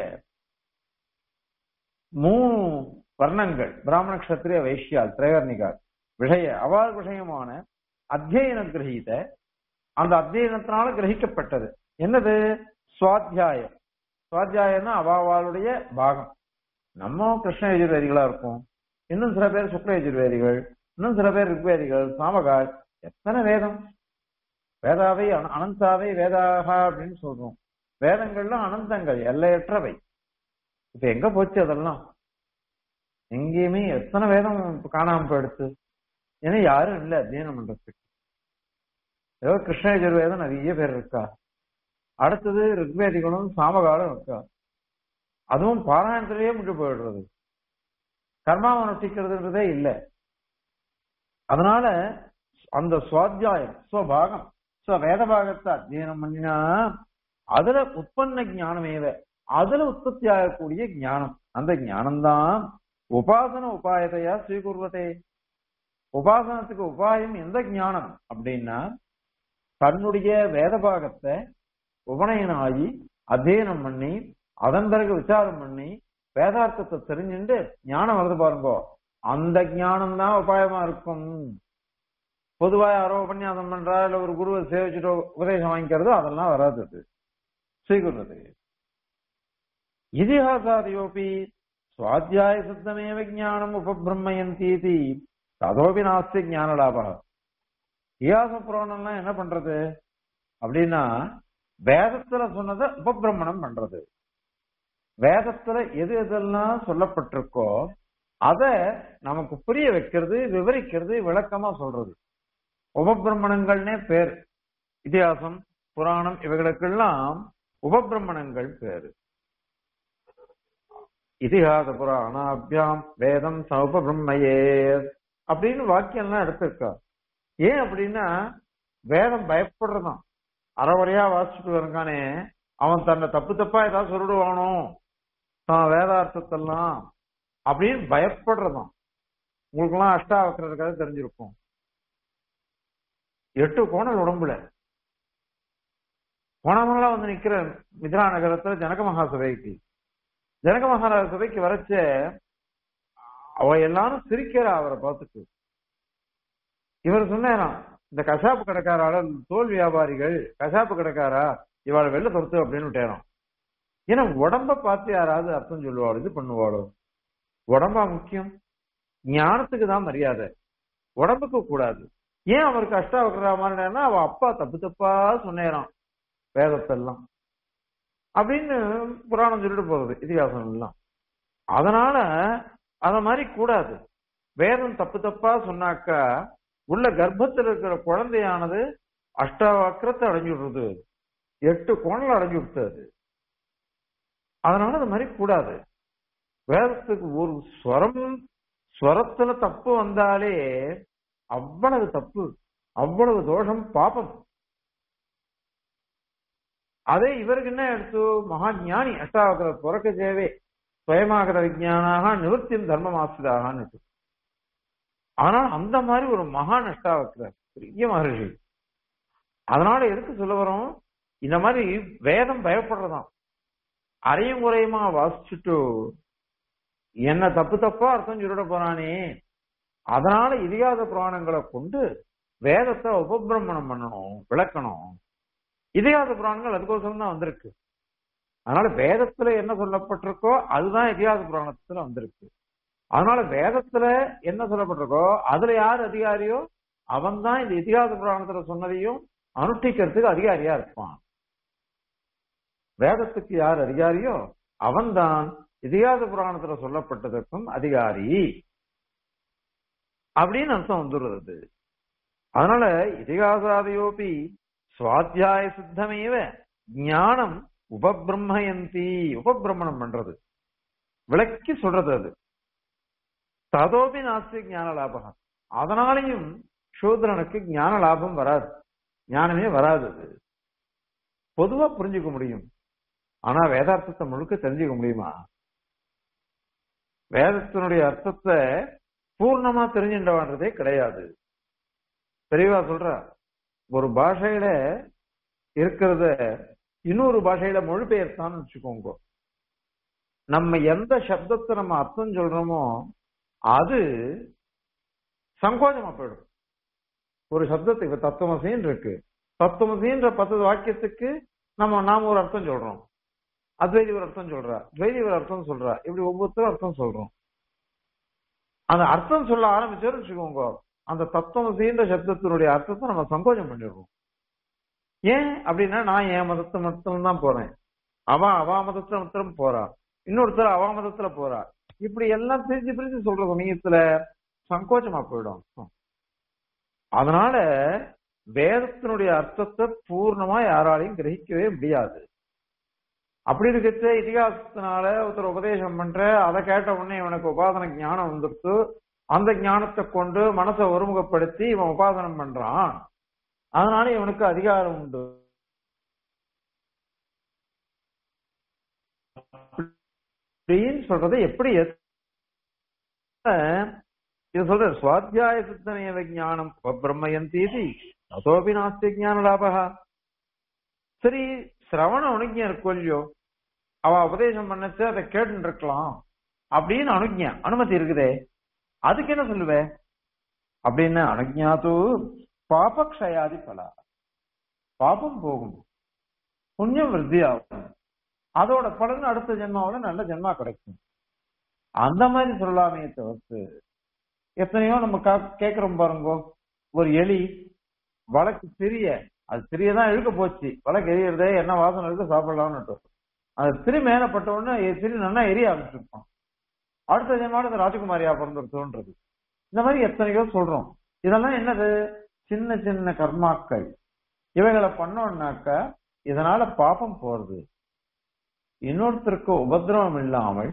மூணு வர்ணங்கள் பிராமண கஷத்திரிய வைஷ்யால் திரைவர்ணிகால் விஷய அவால் விஷயமான அத்தியன கிரகீத அந்த அத்தியனத்தினால கிரகிக்கப்பட்டது என்னது சுவாத்தியாயம் சுவாத்தியாயம்னா அவாவாளுடைய பாகம் நம்ம கிருஷ்ண யஜுர்வேதிகளா இருக்கும் இன்னும் சில பேர் சுக்ல யஜுர்வேதிகள் இன்னும் சில பேர் ரிக்வேதிகள் சாமகால் எத்தனை வேதம் வேதாவை அன- அனந்தாவை வேதாகா அப்படின்னு சொல்றோம் வேதங்கள்லாம் அனந்தங்கள் எல்லையற்றவை இப்ப எங்க போச்சு அதெல்லாம் எங்கேயுமே எத்தனை வேதம் இப்ப காணாம போயிடுத்து ஏன்னா யாரும் இல்ல அத்தியனம் பண்றதுக்கு ஏதோ கிருஷ்ண யஜுர்வேதம் நிறைய பேர் இருக்கா அடுத்தது ரிக்வேதிகளும் சாமகாலம் இருக்கா அதுவும் பாராயணத்திலேயே முடிஞ்சு போயிடுறது கர்மாவை நொட்டிக்கிறதுன்றதே இல்லை அதனால அந்த சுவாத்தியாயம் ஸ்வபாகம் ஸ்வ வேத பாகத்தை அத்தியனம் பண்ணினா அதுல உற்பன்ன ஞானமேவ அதுல உற்பத்தி ஆகக்கூடிய ஞானம் அந்த ஞானம்தான் உபாசன உபாயத்தையா ஸ்வீகுர்வதே உபாசனத்துக்கு உபாயம் எந்த ஞானம் அப்படின்னா தன்னுடைய வேத பாகத்தை உபநயனம் ஆகி அத்தியனம் பண்ணி அதன் பிறகு விசாரம் பண்ணி வேதார்த்தத்தை தெரிஞ்சுட்டு ஞானம் வருது பாருங்கோ அந்த ஞானம் தான் உபாயமா இருக்கும் பொதுவா யாரோ உபன்யாசம் பண்றா இல்ல ஒரு குருவை சேவிச்சுட்டு உபதேசம் வாங்கிக்கிறது அதெல்லாம் வராது அது ஸ்வீகுர்வது இதிஹாசாதியோபி சுவாத்தியாய சித்தமேவ ஞானம் உபபிரம்மயந்தீதி ததோபி நாஸ்தி ஞான லாபா இதிகாச புராணம்லாம் என்ன பண்றது அப்படின்னா வேதத்துல சொன்னதை உபபிரமணம் பண்றது வேதத்துல எது எதெல்லாம் சொல்லப்பட்டிருக்கோ அத நமக்கு புரிய வைக்கிறது விவரிக்கிறது விளக்கமா சொல்றது உபபிரமணங்கள்னே பேர் இதிகாசம் புராணம் இவைகளுக்கெல்லாம் உபபிரமணங்கள் பேரு இதிகாச புராணாபியாம் வேதம் சௌபபிரம்மையே அப்படின்னு வாக்கியம்லாம் எடுத்திருக்கா ஏன் அப்படின்னா வேதம் பயப்படுறதான் அறவரையா வாசிச்சுட்டு இருக்கானே அவன் தன்னை தப்பு தப்பா ஏதாவது சொல்லிடுவானோ தான் வேதார்த்தத்தெல்லாம் அப்படின்னு பயப்படுறதான் உங்களுக்கெல்லாம் அஷ்டாவக்கிறதுக்காக தெரிஞ்சிருக்கும் எட்டு கோணல் உடம்புல போனவங்களாம் வந்து நிக்கிற மிதிரா நகரத்துல ஜனக மகாசபைக்கு ஜனக மகாசபைக்கு வரைச்ச அவ எல்லாரும் சிரிக்கிறா அவரை பார்த்துட்டு இவர் சொன்னாராம் இந்த கசாப்பு கடைக்காரால தோல் வியாபாரிகள் கசாப்பு கடைக்காரா இவாளை வெளில துரத்து அப்படின்னு விட்டேறான் ஏன்னா உடம்ப பார்த்து யாராவது அர்த்தம் சொல்லுவாளோ இது பண்ணுவாளோ உடம்பா முக்கியம் ஞானத்துக்கு தான் மரியாதை உடம்புக்கு கூடாது ஏன் அவருக்கு அஷ்டாவக்கரா மாறினா அவ அப்பா தப்பு தப்பா சொன்னேறான் வேதத்தெல்லாம் அப்படின்னு புராணம் சொல்லிட்டு போறது இதிகாசம் எல்லாம் அதனால அத மாதிரி கூடாது வேதம் தப்பு தப்பா சொன்னாக்கா உள்ள கர்ப்பத்தில் இருக்கிற குழந்தையானது அஷ்டவக்கரத்தை அடைஞ்சு விடுறது எட்டு கோணல் அடைஞ்சு விடுத்தது அதனால அது மாதிரி கூடாது வேதத்துக்கு ஒரு ஸ்வரம் ஸ்வரத்துல தப்பு வந்தாலே அவ்வளவு தப்பு அவ்வளவு தோஷம் பாபம் அதே இவருக்கு என்ன எடுத்து மகா ஞானி அஷ்டாவகர துறக்க சேவே சுயமாகத விஜயானாக நிவர்த்தியும் தர்மமாசிதாகன்னு ஆனால் அந்த மாதிரி ஒரு மகான் அஷ்டாவக்கர் பெரிய மகர்ஷி அதனால எதுக்கு சொல்ல வரோம் இந்த மாதிரி வேதம் பயப்படுறதாம் அரையும் குறையுமா வாசிச்சுட்டு என்ன தப்பு தப்பா அர்த்தம் சொல்லிட போறானே அதனால இதிகாத புராணங்களை கொண்டு வேதத்தை உபபிரமணம் பண்ணணும் விளக்கணும் இதிகாத புராணங்கள் அதுக்கோசரம் தான் வந்திருக்கு அதனால வேதத்துல என்ன சொல்லப்பட்டிருக்கோ அதுதான் இதிகாத புராணத்துல வந்திருக்கு அதனால வேதத்துல என்ன சொல்லப்பட்டிருக்கோ அதுல யார் அதிகாரியோ அவன் தான் இந்த இதிகாத புராணத்துல சொன்னதையும் அனுஷ்டிக்கிறதுக்கு அதிகாரியா இருப்பான் வேதத்துக்கு யார் அதிகாரியோ அவன்தான் இதிகாத புராணத்துல சொல்லப்பட்டதற்கும் அதிகாரி அப்படின்னு அர்த்தம் வந்துடுறது அதனால இதிகாசாதையோபி சுவாத்தியாய சித்தமேவ ஞானம் உபபிரம்மயந்தி உபபிரமணம் பண்றது விளக்கி சொல்றது அது ததோபி நாஸ்தி ஞான லாபகம் அதனாலையும் சூத்ரனுக்கு ஞான லாபம் வராது ஞானமே வராது அது பொதுவா புரிஞ்சுக்க முடியும் ஆனா வேதார்த்தத்தை முழுக்க தெரிஞ்சுக்க முடியுமா வேதத்தினுடைய அர்த்தத்தை பூர்ணமா தெரிஞ்சுட்டவன்றதே கிடையாது தெளிவா சொல்ற ஒரு பாஷையில இருக்கிறத இன்னொரு பாஷையில மொழிபெயர்த்தான்னு வச்சுக்கோங்க நம்ம எந்த சப்தத்தை நம்ம அர்த்தம் சொல்றோமோ அது சங்கோஜமா போயிடும் ஒரு சப்தத்துக்கு இப்ப தத்துவமசின்னு இருக்கு தத்துவமசின்ற பத்து வாக்கியத்துக்கு நம்ம நாம ஒரு அர்த்தம் சொல்றோம் அத்வைதி ஒரு அர்த்தம் சொல்றா துவைதி ஒரு அர்த்தம் சொல்றா இப்படி ஒவ்வொருத்தரும் அர்த்தம் சொல்றோம் அந்த அர்த்தம் சொல்ல ஆரம்பிச்சோன்னு வச்சுக்கோங்க அந்த தத்துவமசின்ற சப்தத்தினுடைய அர்த்தத்தை நம்ம சங்கோஜம் பண்ணிடுறோம் ஏன் அப்படின்னா நான் என் மதத்தை மட்டும் தான் போறேன் அவ அவா மதத்துல மட்டும் போறா இன்னொருத்தர் அவா மதத்துல போறா இப்படி எல்லாம் பிரிச்சு பிரிச்சு சொல்ற சமயத்துல சங்கோச்சமா போயிடும் அதனால வேதத்தினுடைய அர்த்தத்தை பூர்ணமா யாராலையும் கிரகிக்கவே முடியாது அப்படி இருக்கிற இதிகாசத்தினால ஒருத்தர் உபதேசம் பண்ற அதை கேட்ட உடனே இவனுக்கு உபாசன ஞானம் வந்துடுத்து அந்த ஞானத்தை கொண்டு மனசை ஒருமுகப்படுத்தி இவன் உபாசனம் பண்றான் அதனால இவனுக்கு அதிகாரம் உண்டு அப்படின்னு சொல்றதை எப்படி இது சொல்ற சுவாத்தியாய சித்தனைய ஞானம் பிரம்மயந்தீதி அதோபி நாஸ்தி ஞான லாபகா சரி சிரவண அனுஜம் இருக்கும் இல்லையோ அவ உபதேசம் பண்ணச்சு அதை கேட்டு இருக்கலாம் அப்படின்னு அனுஜ்ஞா அனுமதி இருக்குதே அதுக்கு என்ன சொல்லுவே அப்படின்னு அனுஜாத்து பாபக்ஷயாதி பலா பாபம் போகும் புண்ணியம் விருத்தி ஆகும் அதோட பலன் அடுத்த ஜென்மாவோட நல்ல ஜென்மா கிடைக்கும் அந்த மாதிரி சொல்லாமே தவிர்த்து எத்தனையோ நம்ம கேக்குறோம் பாருங்க ஒரு எலி வழக்கு சிறிய அது சிறியதான் இழுக்க போச்சு வழக்கு எரியறதே என்ன வாசனை இருக்கு சாப்பிடலாம்னு அது திரி மேலப்பட்ட உடனே திரி நல்லா எரிய ஆரம்பிச்சிருப்பான் அடுத்த ஜென்மாவோட இந்த ராஜகுமாரியா பிறந்துருத்தோன்றது இந்த மாதிரி எத்தனையோ சொல்றோம் இதெல்லாம் என்னது சின்ன சின்ன கர்மாக்கள் இவைகளை பண்ணோம்னாக்க இதனால பாப்பம் போறது இன்னொருத்தருக்கு உபதிரவம் இல்லாமல்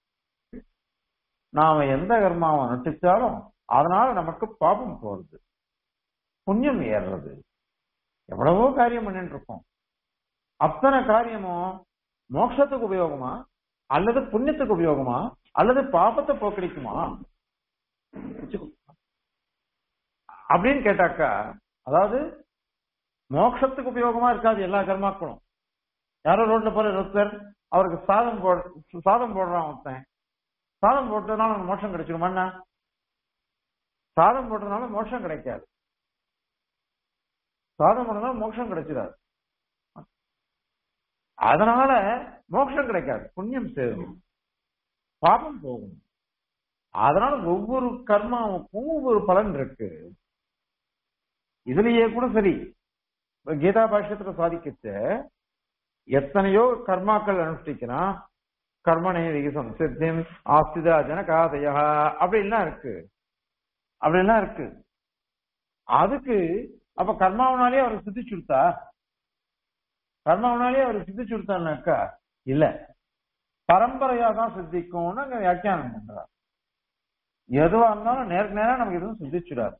நாம எந்த கர்மாவை நட்டிச்சாலும் அதனால நமக்கு பாபம் போறது புண்ணியம் ஏறுறது எவ்வளவோ காரியம் பண்ணிட்டு இருக்கோம் அத்தனை காரியமும் மோட்சத்துக்கு உபயோகமா அல்லது புண்ணியத்துக்கு உபயோகமா அல்லது பாபத்தை போக்கடிக்குமா அப்படின்னு கேட்டாக்கா அதாவது மோட்சத்துக்கு உபயோகமா இருக்காது எல்லா கர்மாக்களும் யாரோ ரோட்ல போற ஒருத்தர் அவருக்கு சாதம் போட சாதம் போடுறான் ஒருத்தன் சாதம் போட்டதுனால அவனுக்கு மோட்சம் கிடைச்சிருமா சாதம் போட்டதுனால மோட்சம் கிடைக்காது சாதம் போட்டதுனால மோட்சம் கிடைச்சிடாது அதனால மோட்சம் கிடைக்காது புண்ணியம் சேரும் பாபம் போகும் அதனால ஒவ்வொரு கர்மாவுக்கும் ஒவ்வொரு பலன் இருக்கு இதுலயே கூட சரி கீதா பாஷ்யத்துல சாதிக்கிச்ச எத்தனையோ கர்மாக்கள் அனுஷ்டிக்கிறான் கர்மனே விகிசம் சித்தியம் ஆஸ்திதா ஜனகாதயா அப்படின்லாம் இருக்கு அப்படிலாம் இருக்கு அதுக்கு அப்ப கர்மாவனாலே அவர் சித்திச்சுடுத்தா கர்மாவனாலே அவர் சித்திச்சுடுத்தான்னாக்கா இல்ல பரம்பரையா தான் சித்திக்கும்னு அங்க வியாக்கியானம் பண்றார் எதுவா இருந்தாலும் நேருக்கு நேரா நமக்கு எதுவும் சித்திச்சுடாது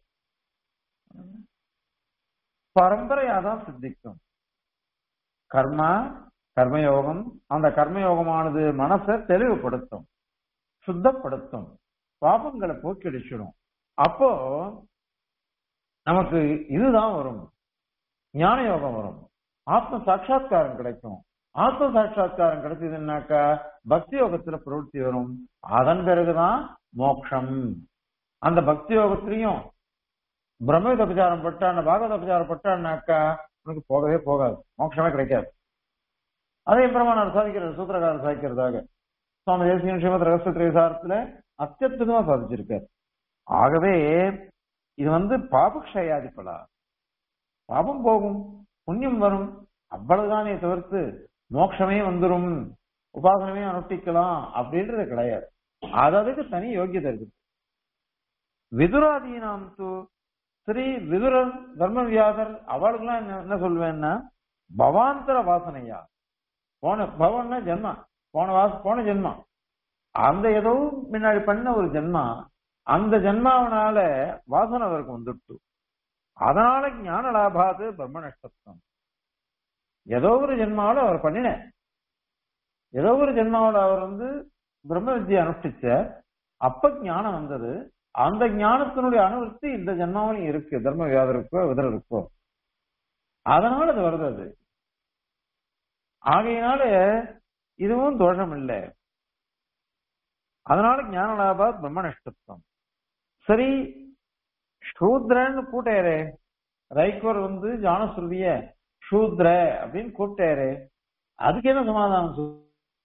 பரம்பரையா தான் சித்திக்கும் கர்மா கர்மயோகம் அந்த கர்மயோகமானது மனசை தெளிவுபடுத்தும் சுத்தப்படுத்தும் பாபங்களை போக்கடிச்சிடும் அப்போ நமக்கு இதுதான் வரும் ஞான யோகம் வரும் ஆத்ம சாட்சா்காரம் கிடைக்கும் ஆத்ம சாட்சா்காரம் கிடைச்சதுன்னாக்கா பக்தி யோகத்துல பிரவൃத்தி வரும் அதன் பிறகுதான் மோட்சம் அந்த பக்தி யோகத்திலையும் பிரம்மயுத உபச்சாரம் பட்டான் பாகவத உபச்சாரம் பட்டான்னாக்கா உனக்கு போகவே போகாது மோட்சமே கிடைக்காது அதே பிரமாணம் சாதிக்கிறார் சூத்திரகாரர் சாதிக்கிறதாக சுவாமி தேசியம் ஸ்ரீமத் ரகசிய திரைசாரத்துல அத்தியுதமா சாதிச்சிருக்காரு ஆகவே இது வந்து பாபக்ஷயாதிப்பலா பாபம் போகும் புண்ணியம் வரும் அவ்வளவுதானே தவிர்த்து மோட்சமே வந்துரும் உபாசனமே அனுஷ்டிக்கலாம் அப்படின்றது கிடையாது அது அதுக்கு தனி யோகியதை இருக்குது விதுராதீனாம் து ஸ்ரீ விதுரர் தர்மவியாதர் அவளுக்கெல்லாம் என்ன என்ன சொல்வேன்னா பவாந்தர வாசனையா போன பவன்னா ஜென்மா போன வாச போன ஜென்மா அந்த ஏதோ முன்னாடி பண்ண ஒரு ஜென்மா அந்த ஜென்மாவனால வாசனை அவருக்கு வந்துட்டு அதனால ஞான லாபாது பிரம்ம நஷ்டத்தம் ஏதோ ஒரு ஜென்மாவில் அவர் பண்ணின ஏதோ ஒரு ஜென்மாவில் அவர் வந்து பிரம்ம வித்தியை அனுஷ்டிச்ச அப்ப ஞானம் வந்தது அந்த ஞானத்தினுடைய அனுவர்த்தி இந்த ஜென்மாவிலும் இருக்கு தர்ம வியாதருக்கோ விதருக்கோ அதனால அது வருது அது ஆகையினால இதுவும் தோஷம் இல்லை அதனால ஞான லாபா பிரம்ம நஷ்டத்துவம் சரி சூத்ரன்னு கூட்டாரு ரைக்வர் வந்து ஜானஸ்ருதிய சூத்ர அப்படின்னு கூப்பிட்டாரு அதுக்கு என்ன சமாதானம் சொல்~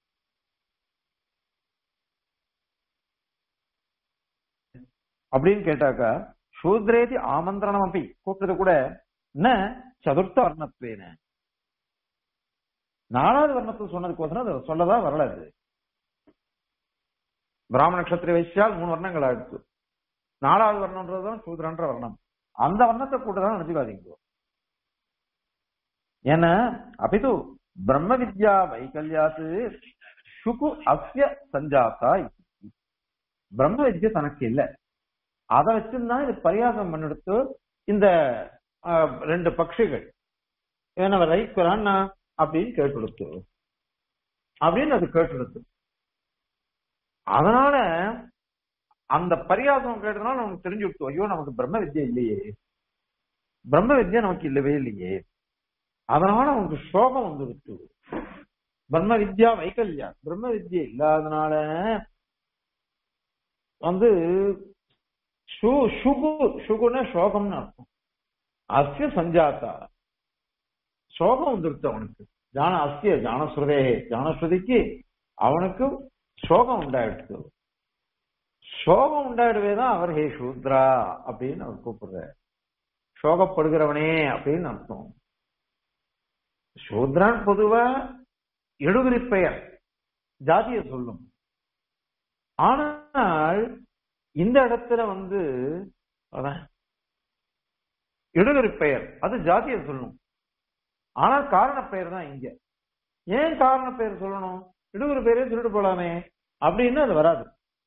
அப்படின்னு கேட்டாக்கா சூத்ரேதி ஆமந்திரணம் அப்படி கூப்பிட்டது கூட என்ன சதுர்த்த வர்ணத்வேன நாலாவது வர்ணத்தை சொன்னதுக்கோசரம் அதை சொல்லதா வரல அது பிராமண நட்சத்திர வைசியால் மூணு வர்ணங்கள் ஆயிடுச்சு நாலாவது வர்ணம்ன்றதுதான் சூத்ரன்ற வர்ணம் அந்த வர்ணத்தை கூட தான் நினைச்சுக்காதீங்க ஏன்னா அபிது பிரம்ம வித்யா வைகல்யாத்து சுகு அஸ்ய சஞ்சாத்தா இதி. பிரம்ம வித்யா தனக்கு இல்ல அதை வச்சுதான் இது பரியாசம் பண்ணிடுத்து இந்த ஆஹ், ரெண்டு பட்சிகள் ஏன்னா ரைக்குறான்னா அப்படின்னு கேட்டுடுத்து அப்படின்னு அது கேட்டுடுத்து அதனால அந்த பரியாசம் கேட்டதுனால நமக்கு தெரிஞ்சு விட்டு ஐயோ நமக்கு பிரம்ம வித்யா இல்லையே பிரம்ம வித்யா நமக்கு இல்லவே இல்லையே அதனால அவனுக்கு சோகம் வந்துடுச்சு பிரம்ம வித்யா வைக்கல்யா பிரம்ம வித்யா இல்லாதனால வந்து சு சுகு சுகுன சோகம்னு அர்த்தம் அஸ்ய சஞ்சாத்தா சோகம் வந்துருச்சு அவனுக்கு ஜான அஸ்ய ஜானஸ்ருதே ஜானஸ்ருதிக்கு அவனுக்கு சோகம் உண்டாயிடுச்சு சோகம் உண்டாயிடுவே தான் அவர் ஹே சூத்ரா அப்படின்னு அவர் கூப்பிடுறார் சோகப்படுகிறவனே அப்படின்னு அர்த்தம் சூத்ரான் பொதுவா எடுகுறி பெயர் ஜாதியை சொல்லும் ஆனால் இந்த இடத்துல வந்து அதான் இடுகுறி பெயர் அது ஜாதியை சொல்லணும் ஆனால் காரண பெயர் தான் இங்க ஏன் காரண பெயர் சொல்லணும் இடுகுறி பெயரே சொல்லிட்டு போலாமே அப்படின்னு அது வராது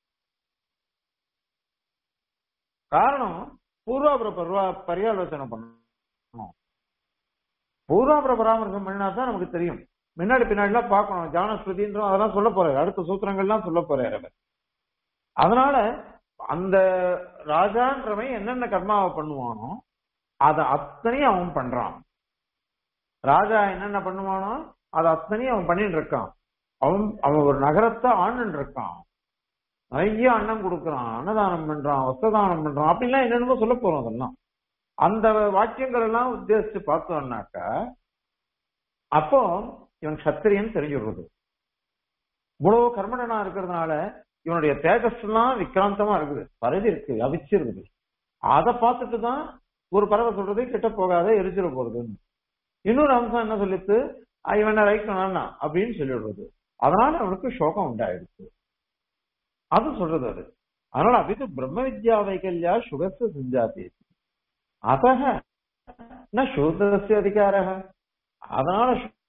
காரணம் பூர்வாபுர பர்வா பரியாலோசனை பண்ணணும் பூர்வாபுர பராமரிசம் பண்ணினா தான் நமக்கு தெரியும் முன்னாடி பின்னாடி எல்லாம் பார்க்கணும் ஜானஸ்ருதின்றோம் அதெல்லாம் சொல்ல போறாரு அடுத்த சூத்திரங்கள்லாம் சொல்ல போறாரு அவர் அதனால அந்த ராஜான்றவன் என்னென்ன கர்மாவை பண்ணுவானோ அதை அத்தனையும் அவன் பண்றான் ராஜா என்னென்ன பண்ணுவானோ அதை அத்தனையும் அவன் பண்ணிட்டு இருக்கான் அவன் அவன் ஒரு நகரத்தை ஆண்டுன்னு இருக்கான் நிறைய அன்னம் கொடுக்கறான் அன்னதானம் பண்றான் வஸ்திரதானம் பண்றான் அப்படிலாம் என்னென்னமோ சொல்ல போறோம் அதெல்லாம் அந்த வாக்கியங்கள் எல்லாம் உத்தேசிச்சு பார்த்தோம்னாக்கா அப்போ இவன் சத்திரியன் தெரிஞ்சுடுறது இவ்வளவு கர்மடனா இருக்கிறதுனால இவனுடைய தேஜஸ் எல்லாம் விக்ராந்தமா இருக்குது பரவி இருக்கு அவிச்சு இருக்குது அதை பார்த்துட்டு தான் ஒரு பறவை சொல்றது கிட்ட போகாத எரிச்சிட போறதுன்னு இன்னொரு அம்சம் என்ன சொல்லிட்டு "ஆ, இவனை ரைக்கணும்னா அப்படின்னு சொல்லிடுறது அதனால அவனுக்கு சோகம் உண்டாயிடுச்சு அது சொல்றது அது அதனால அபிது பிரம்ம வித்யா வைகல்யா சுகஸ்ய சிஞ்சாதி அத்தக ந சூத்திரஸ்ய அதிகாரः அதனால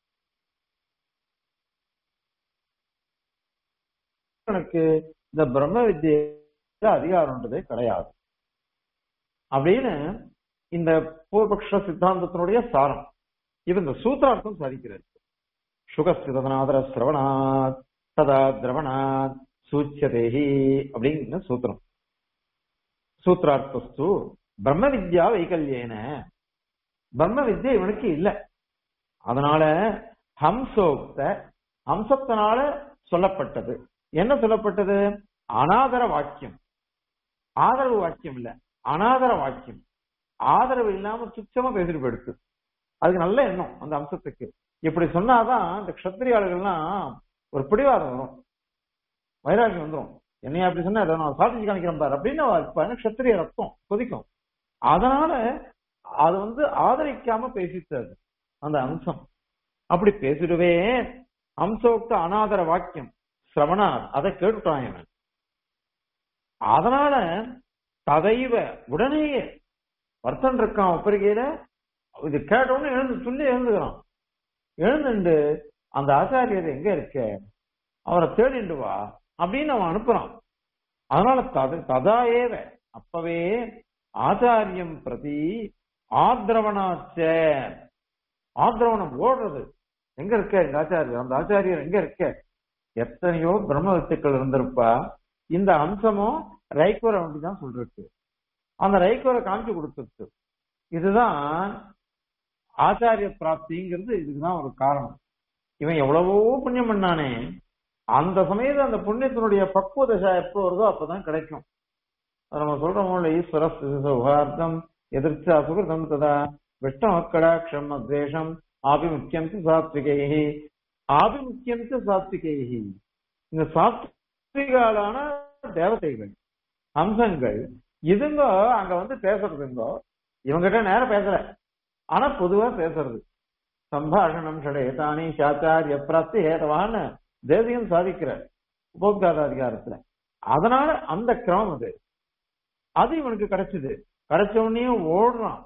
எனக்கு இந்த பிரம்ம வித்யில அதிகாரம்ன்றதே கிடையாது அப்படின்னு இந்த பூர்வபக்ஷ சித்தாந்தத்தினுடைய சாரம் இது இந்த சூத்திரார்த்தம் சாதிக்கிறது சுகஸ்திதனாதர சிரவணாத் ததா திரவணாத் சூச்சியதேஹி அப்படிங்கிற சூத்திரம் சூத்திரார்த்தஸ்து பிரம்ம வித்யா வைகல்யேன பிரம்ம வித்யா இவனுக்கு இல்ல அதனால ஹம்சோக்த ஹம்சத்தினால சொல்லப்பட்டது என்ன சொல்லப்பட்டது அனாதர வாக்கியம் ஆதரவு வாக்கியம் இல்ல அனாதர வாக்கியம் ஆதரவு இல்லாம சுத்தமா பேசிட்டு போயிடுச்சு அதுக்கு நல்ல எண்ணம் அந்த அம்சத்துக்கு இப்படி சொன்னாதான் இந்த கஷத்திரியாளர்கள்லாம் ஒரு பிடிவாதம் வரும் வைராகியம் வந்துரும் என்னைய அப்படி சொன்னா அதை நான் சாதிச்சு காணிக்கிறேன் பாரு அப்படின்னு இப்ப கஷத்திரிய ரத்தம் கொதிக்கும் அதனால அது வந்து ஆதரிக்காம பேசித்தது அந்த அம்சம் அப்படி பேசிடுவே அம்சோக்த அனாதர வாக்கியம் சிரவணார் அதை கேட்டுட்டான் இவன் அதனால ததைவ உடனேயே வருத்தன் இருக்கான் ஒப்பரிகையில இது கேட்டவுடனே எழுந்து சொல்லி எழுந்துக்கிறான் எழுந்துண்டு அந்த ஆச்சாரியர் எங்க இருக்க அவரை தேடிண்டு வா அப்படின்னு அவன் அனுப்புறான் அதனால தத ததா ஏவ அப்பவே ஆச்சாரியம் பிரதி ஆத்ரவணாச்ச ஆத்ரவணம் ஓடுறது எங்க இருக்க எங்க ஆச்சாரியர் அந்த ஆச்சாரியர் எங்க இருக்க எத்தனையோ பிரம்ம வித்துக்கள் இருந்திருப்பா இந்த அம்சமும் ரைக்குவரை தான் சொல்றது அந்த ரைக்குவரை காமிச்சு கொடுத்துருக்கு இதுதான் ஆச்சாரிய பிராப்திங்கிறது இதுக்குதான் ஒரு காரணம் இவன் எவ்வளவோ புண்ணியம் பண்ணானே அந்த சமயத்துல அந்த புண்ணியத்தினுடைய பக்குவ தசை எப்போ வருதோ அப்பதான் கிடைக்கும் அது நம்ம சொல்றோம் ஈஸ்வர சௌஹார்த்தம் எதிர்த்து அசுகிருதம் ததா விஷ்ணு கடாட்சம் அத்வேஷம் ஆபிமுக்கியம் சாத்விகை ஆபிமுக்கியம் சாத்விகை இந்த சாத்விகாலான தேவதைகள் அம்சங்கள் இதுங்க அங்க வந்து பேசுறதுங்கோ இவங்கிட்ட நேரம் பேசல ஆனா பொதுவா பேசுறது சம்பாஷணம் ஷடேதானி சாச்சாரிய பிராப்தி ஹேதவான்னு தேசியம் சாதிக்கிறார் உபோக்தாத அதிகாரத்துல அதனால அந்த கிரமம் அது அது இவனுக்கு கிடைச்சது கிடைச்ச உடனே ஓடுறான்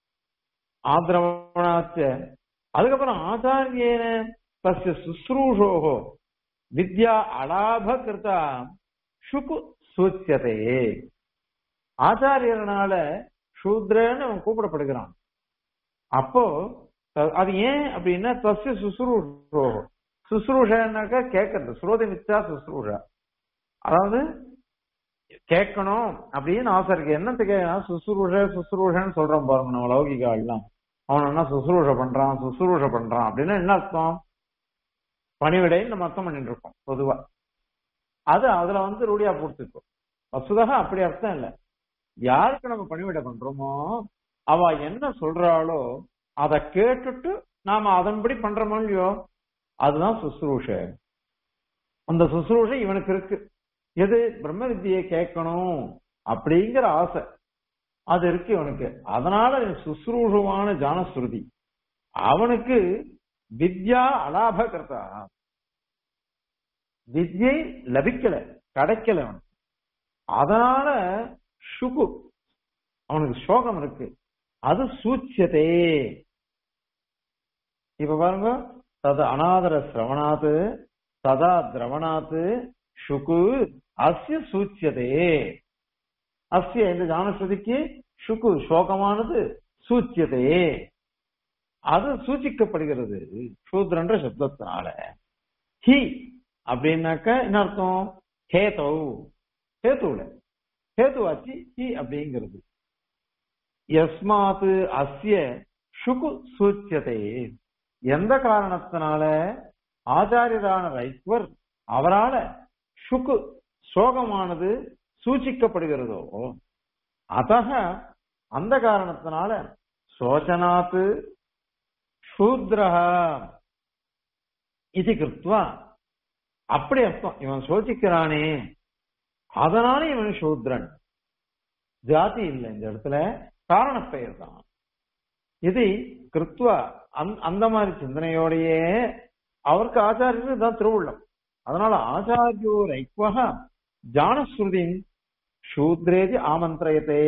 ஆதரவனாச்ச அதுக்கப்புறம் ஆச்சாரியன தஸ்ய சுஸ்ரூஷோகோ வித்யா அலாப கிருதா சுகு சூச்சியதே ஆச்சாரியனால சூத்ரன்னு அவன் கூப்பிடப்படுகிறான் அப்போ அது ஏன் அப்படின்னா தஸ்ய சுசுரூஷோ சுசுரூஷனாக்கா கேட்கறது சுரோதி மிச்சா சுசுரூஷா அதாவது கேட்கணும் அப்படின்னு ஆசை இருக்கு என்னத்துக்கு சுசுரூஷ சுசுரூஷன்னு சொல்றோம் பாருங்க நம்ம லௌகிகா எல்லாம் அவன் என்ன சுசுரூஷ பண்றான் சுசுரூஷ பண்றான் அப்படின்னா என்ன அர்த்தம் பணிவிடைன்னு நம்ம அர்த்தம் பண்ணிட்டு இருக்கோம் பொதுவா அது அதுல வந்து ரூடியா போட்டுருக்கோம் வசுதாக அப்படி அர்த்தம் இல்லை யாருக்கு நம்ம பணிவிடை பண்றோமோ அவ என்ன சொல்றாளோ அதை கேட்டுட்டு நாம அதன்படி பண்றோமோ இல்லையோ அதுதான் சுசுரூஷ அந்த சுசுரூஷ இவனுக்கு இருக்கு எது பிரம்ம வித்தியை கேட்கணும் அப்படிங்கிற ஆசை அது இருக்கு இவனுக்கு அதனால சுசுரூஷமான ஜானஸ்ருதி அவனுக்கு வித்யா அலாபகர்த்தா வித்யை லபிக்கல கிடைக்கல அவனுக்கு அதனால சுகு அவனுக்கு சோகம் இருக்கு அது சூச்சியதே இப்ப பாருங்க தது அனாதர சிரவணாத்து ததா திரவணாத்து சுகு அஸ்ய சூச்சியதே அஸ்ய இந்த ஜானஸ்ருதிக்கு சுகு சோகமானது சூச்சியதே அது சூச்சிக்கப்படுகிறது சூத்ரன்ற சப்தத்தினால ஹி அப்படின்னாக்க என்ன அர்த்தம் ஹேதௌ ஹேத்துவில ஹேத்துவாச்சு ஹி அப்படிங்கிறது எஸ்மாத்து அஸ்ய சுகு சூச்சியதே எந்த காரணத்தினால ஆச்சாரியரான ரைக்வர் அவரால சுக்கு சோகமானது சூச்சிக்கப்படுகிறதோ அத்தக அந்த காரணத்தினால சோச்சனாத்து சூத்ரஹா இது கிருத்வா அப்படி அர்த்தம் இவன் சோச்சிக்கிறானே அதனால இவன் சூத்ரன் ஜாதி இல்லை இந்த இடத்துல காரண பெயர் தான் இது கிருத்வா அந்த மாதிரி சிந்தனையோடையே அவருக்கு ஆச்சாரியர் தான் திருவுள்ளம் அதனால ஆச்சாரியோ ரைக்வக ஜானஸ்ருதி சூத்ரேதி ஆமந்திரயத்தே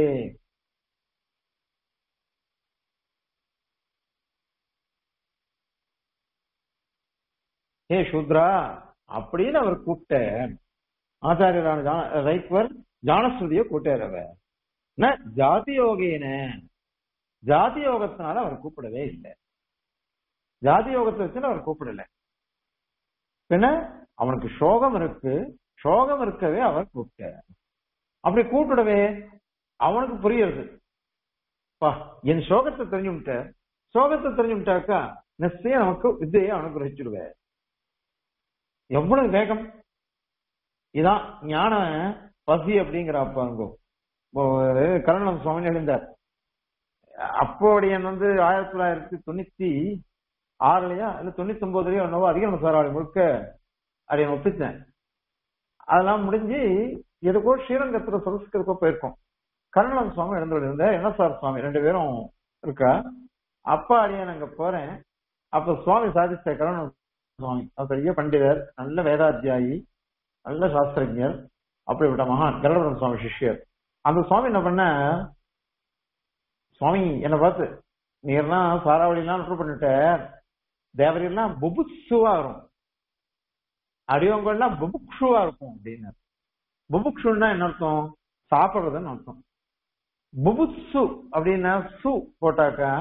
ஏ சூத்ரா அப்படின்னு அவர் கூப்பிட்ட ஆச்சாரியரான ஜா- ரைக்வர் ஜானஸ்ருதிய கூட்டார் அவர் ந ஜாதி யோகேன ஜாதி யோகத்தினால அவர் கூப்பிடவே இல்லை ஜாதி யோகத்தை வச்சு அவர் கூப்பிடல பின்ன அவனுக்கு சோகம் இருக்கு சோகம் இருக்கவே அவர் கூப்பிட்டார் அப்படி கூப்பிடவே அவனுக்கு புரியுது பா என் சோகத்தை தெரிஞ்சுட்ட சோகத்தை தெரிஞ்சுட்டாக்கா நிச்சயம் நமக்கு வித்தையை அனுகிரகிச்சிடுவேன் எவ்வளவு வேகம் இதான் ஞான பசி அப்படிங்கிறப்ப அங்கோ கருணம் சுவாமி எழுந்தார் அப்போடியன் வந்து ஆயிரத்தி தொள்ளாயிரத்தி தொண்ணூத்தி ஆறுலயா இல்ல தொண்ணூத்தி ஒன்பதுலயோ என்னவோ அதிகம் சாராளி முழுக்க அடியன் ஒப்பிச்சேன் அதெல்லாம் முடிஞ்சு எதுக்கோ ஸ்ரீரங்கத்துல சமஸ்கிருதக்கோ போயிருக்கோம் கருணம் சுவாமி எழுந்து இருந்த என்எஸ்ஆர் சுவாமி ரெண்டு பேரும் இருக்கா அப்பா அடியன் அங்க போறேன் அப்ப சுவாமி சாதிச்ச கருணம் சுவாமி அவர் பெரிய பண்டிதர் நல்ல வேதாத்தியாயி நல்ல சாஸ்திரஜர் அப்படிப்பட்ட மகான் கருடபுரம் சுவாமி சிஷ்யர் அந்த சுவாமி என்ன பண்ண சுவாமி என்ன பார்த்து நீர்லாம் சாராவளிலாம் நுட்பு பண்ணிட்ட தேவரெல்லாம் புபுட்சுவா வரும் அடியவங்கள்லாம் புபுக்ஷுவா இருக்கும் அப்படின்னு புபுக்ஷுன்னா என்ன அர்த்தம் சாப்பிடுறதுன்னு அர்த்தம் புபுட்சு அப்படின்னா சு போட்டாக்கா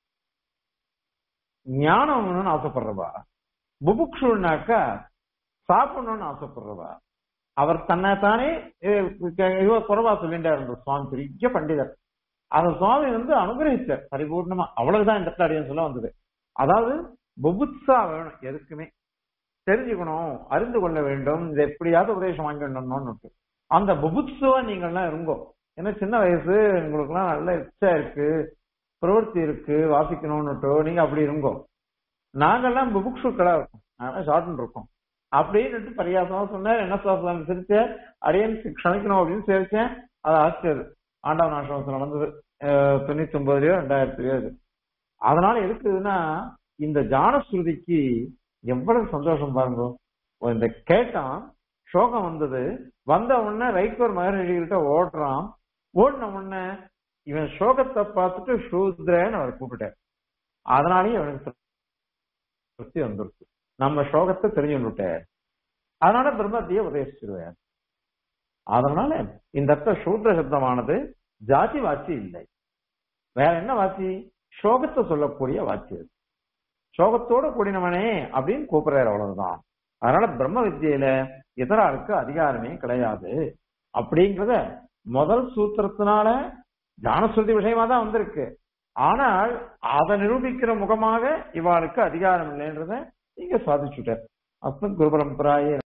ஞானம் வேணும்னு ஆசைப்படுறவா புபுக்ஷுனாக்கா சாப்பிடணும்னு ஆசைப்படுறவா அவர் தன்னை தானே இவ குறவா சொல்லிட்டார் இந்த சுவாமி பெரிய பண்டிதர் அந்த சுவாமி வந்து அனுகிரகிச்சார் பரிபூர்ணமா அவ்வளவுதான் இந்த இடத்துல அடியன் சொல்ல வந்தது அதாவது புபுத்சா வேணும் எதுக்குமே தெரிஞ்சுக்கணும் அறிந்து கொள்ள வேண்டும் இது எப்படியாவது உபதேசம் வாங்கிடணும்னு அந்த புபுத்சுவா நீங்கள்லாம் இருங்கோ ஏன்னா சின்ன வயசு உங்களுக்கு எல்லாம் நல்ல இச்சா இருக்கு பிரவൃத்தி இருக்கு வாசிக்கணும்னுட்டோ நீங்க அப்படி இருங்கோ நாங்கெல்லாம் புபுக்ஷுக்களா இருக்கோம் நாங்களாம் ஷார்ட்னு இருக்கோம் அப்படின்னு பரியாசமா சொன்னார் என்ன சாப்பிடலாம் சிரிச்ச அடியனுக்கு க்ஷமிக்கணும் அப்படின்னு சிரிச்சேன் அது ஆச்சரியம் ஆண்டவன் ஆசிரமத்தில் நடந்தது அஹ் தொண்ணூத்தி ஒன்பதுலயோ ரெண்டாயிரத்துலயோ அது அதனால இருக்குதுன்னா இந்த ஜானஸ்ருதிக்கு எவ்வளவு சந்தோஷம் பாருங்க இந்த கேட்டான் சோகம் வந்தது வந்த உடனே ரைக்கோர் மகரிஷிகிட்ட ஓடுறான் ஓடின உடனே இவன் சோகத்தை பார்த்துட்டு சூத்ரன்னு அவர் கூப்பிட்டார் அதனாலயே அவனுக்கு திருப்தி வந்துருச்சு நம்ம சோகத்தை தெரிஞ்சுட்டார் அதனால பிரம்மத்தையே உபதேசிச்சிருவார் அதனால இந்த இடத்துல சூத்ர சப்தமானது ஜாதி வாட்சி இல்லை வேற என்ன வாட்சி சோகத்தை சொல்லக்கூடிய வாட்சி அது சோகத்தோட கூடினவனே அப்படின்னு கூப்பிடுறாரு அவ்வளவுதான் அதனால பிரம்ம வித்தியில இதராருக்கு அதிகாரமே கிடையாது அப்படிங்கிறத முதல் சூத்திரத்தினால ஞானஸ்ருதி விஷயமா தான் வந்திருக்கு ஆனால் அதை நிரூபிக்கிற முகமாக இவாளுக்கு அதிகாரம் இல்லைன்றத இங்க சாதிச்சுட்டார் அஸ்மத் குரு பரம்பராயே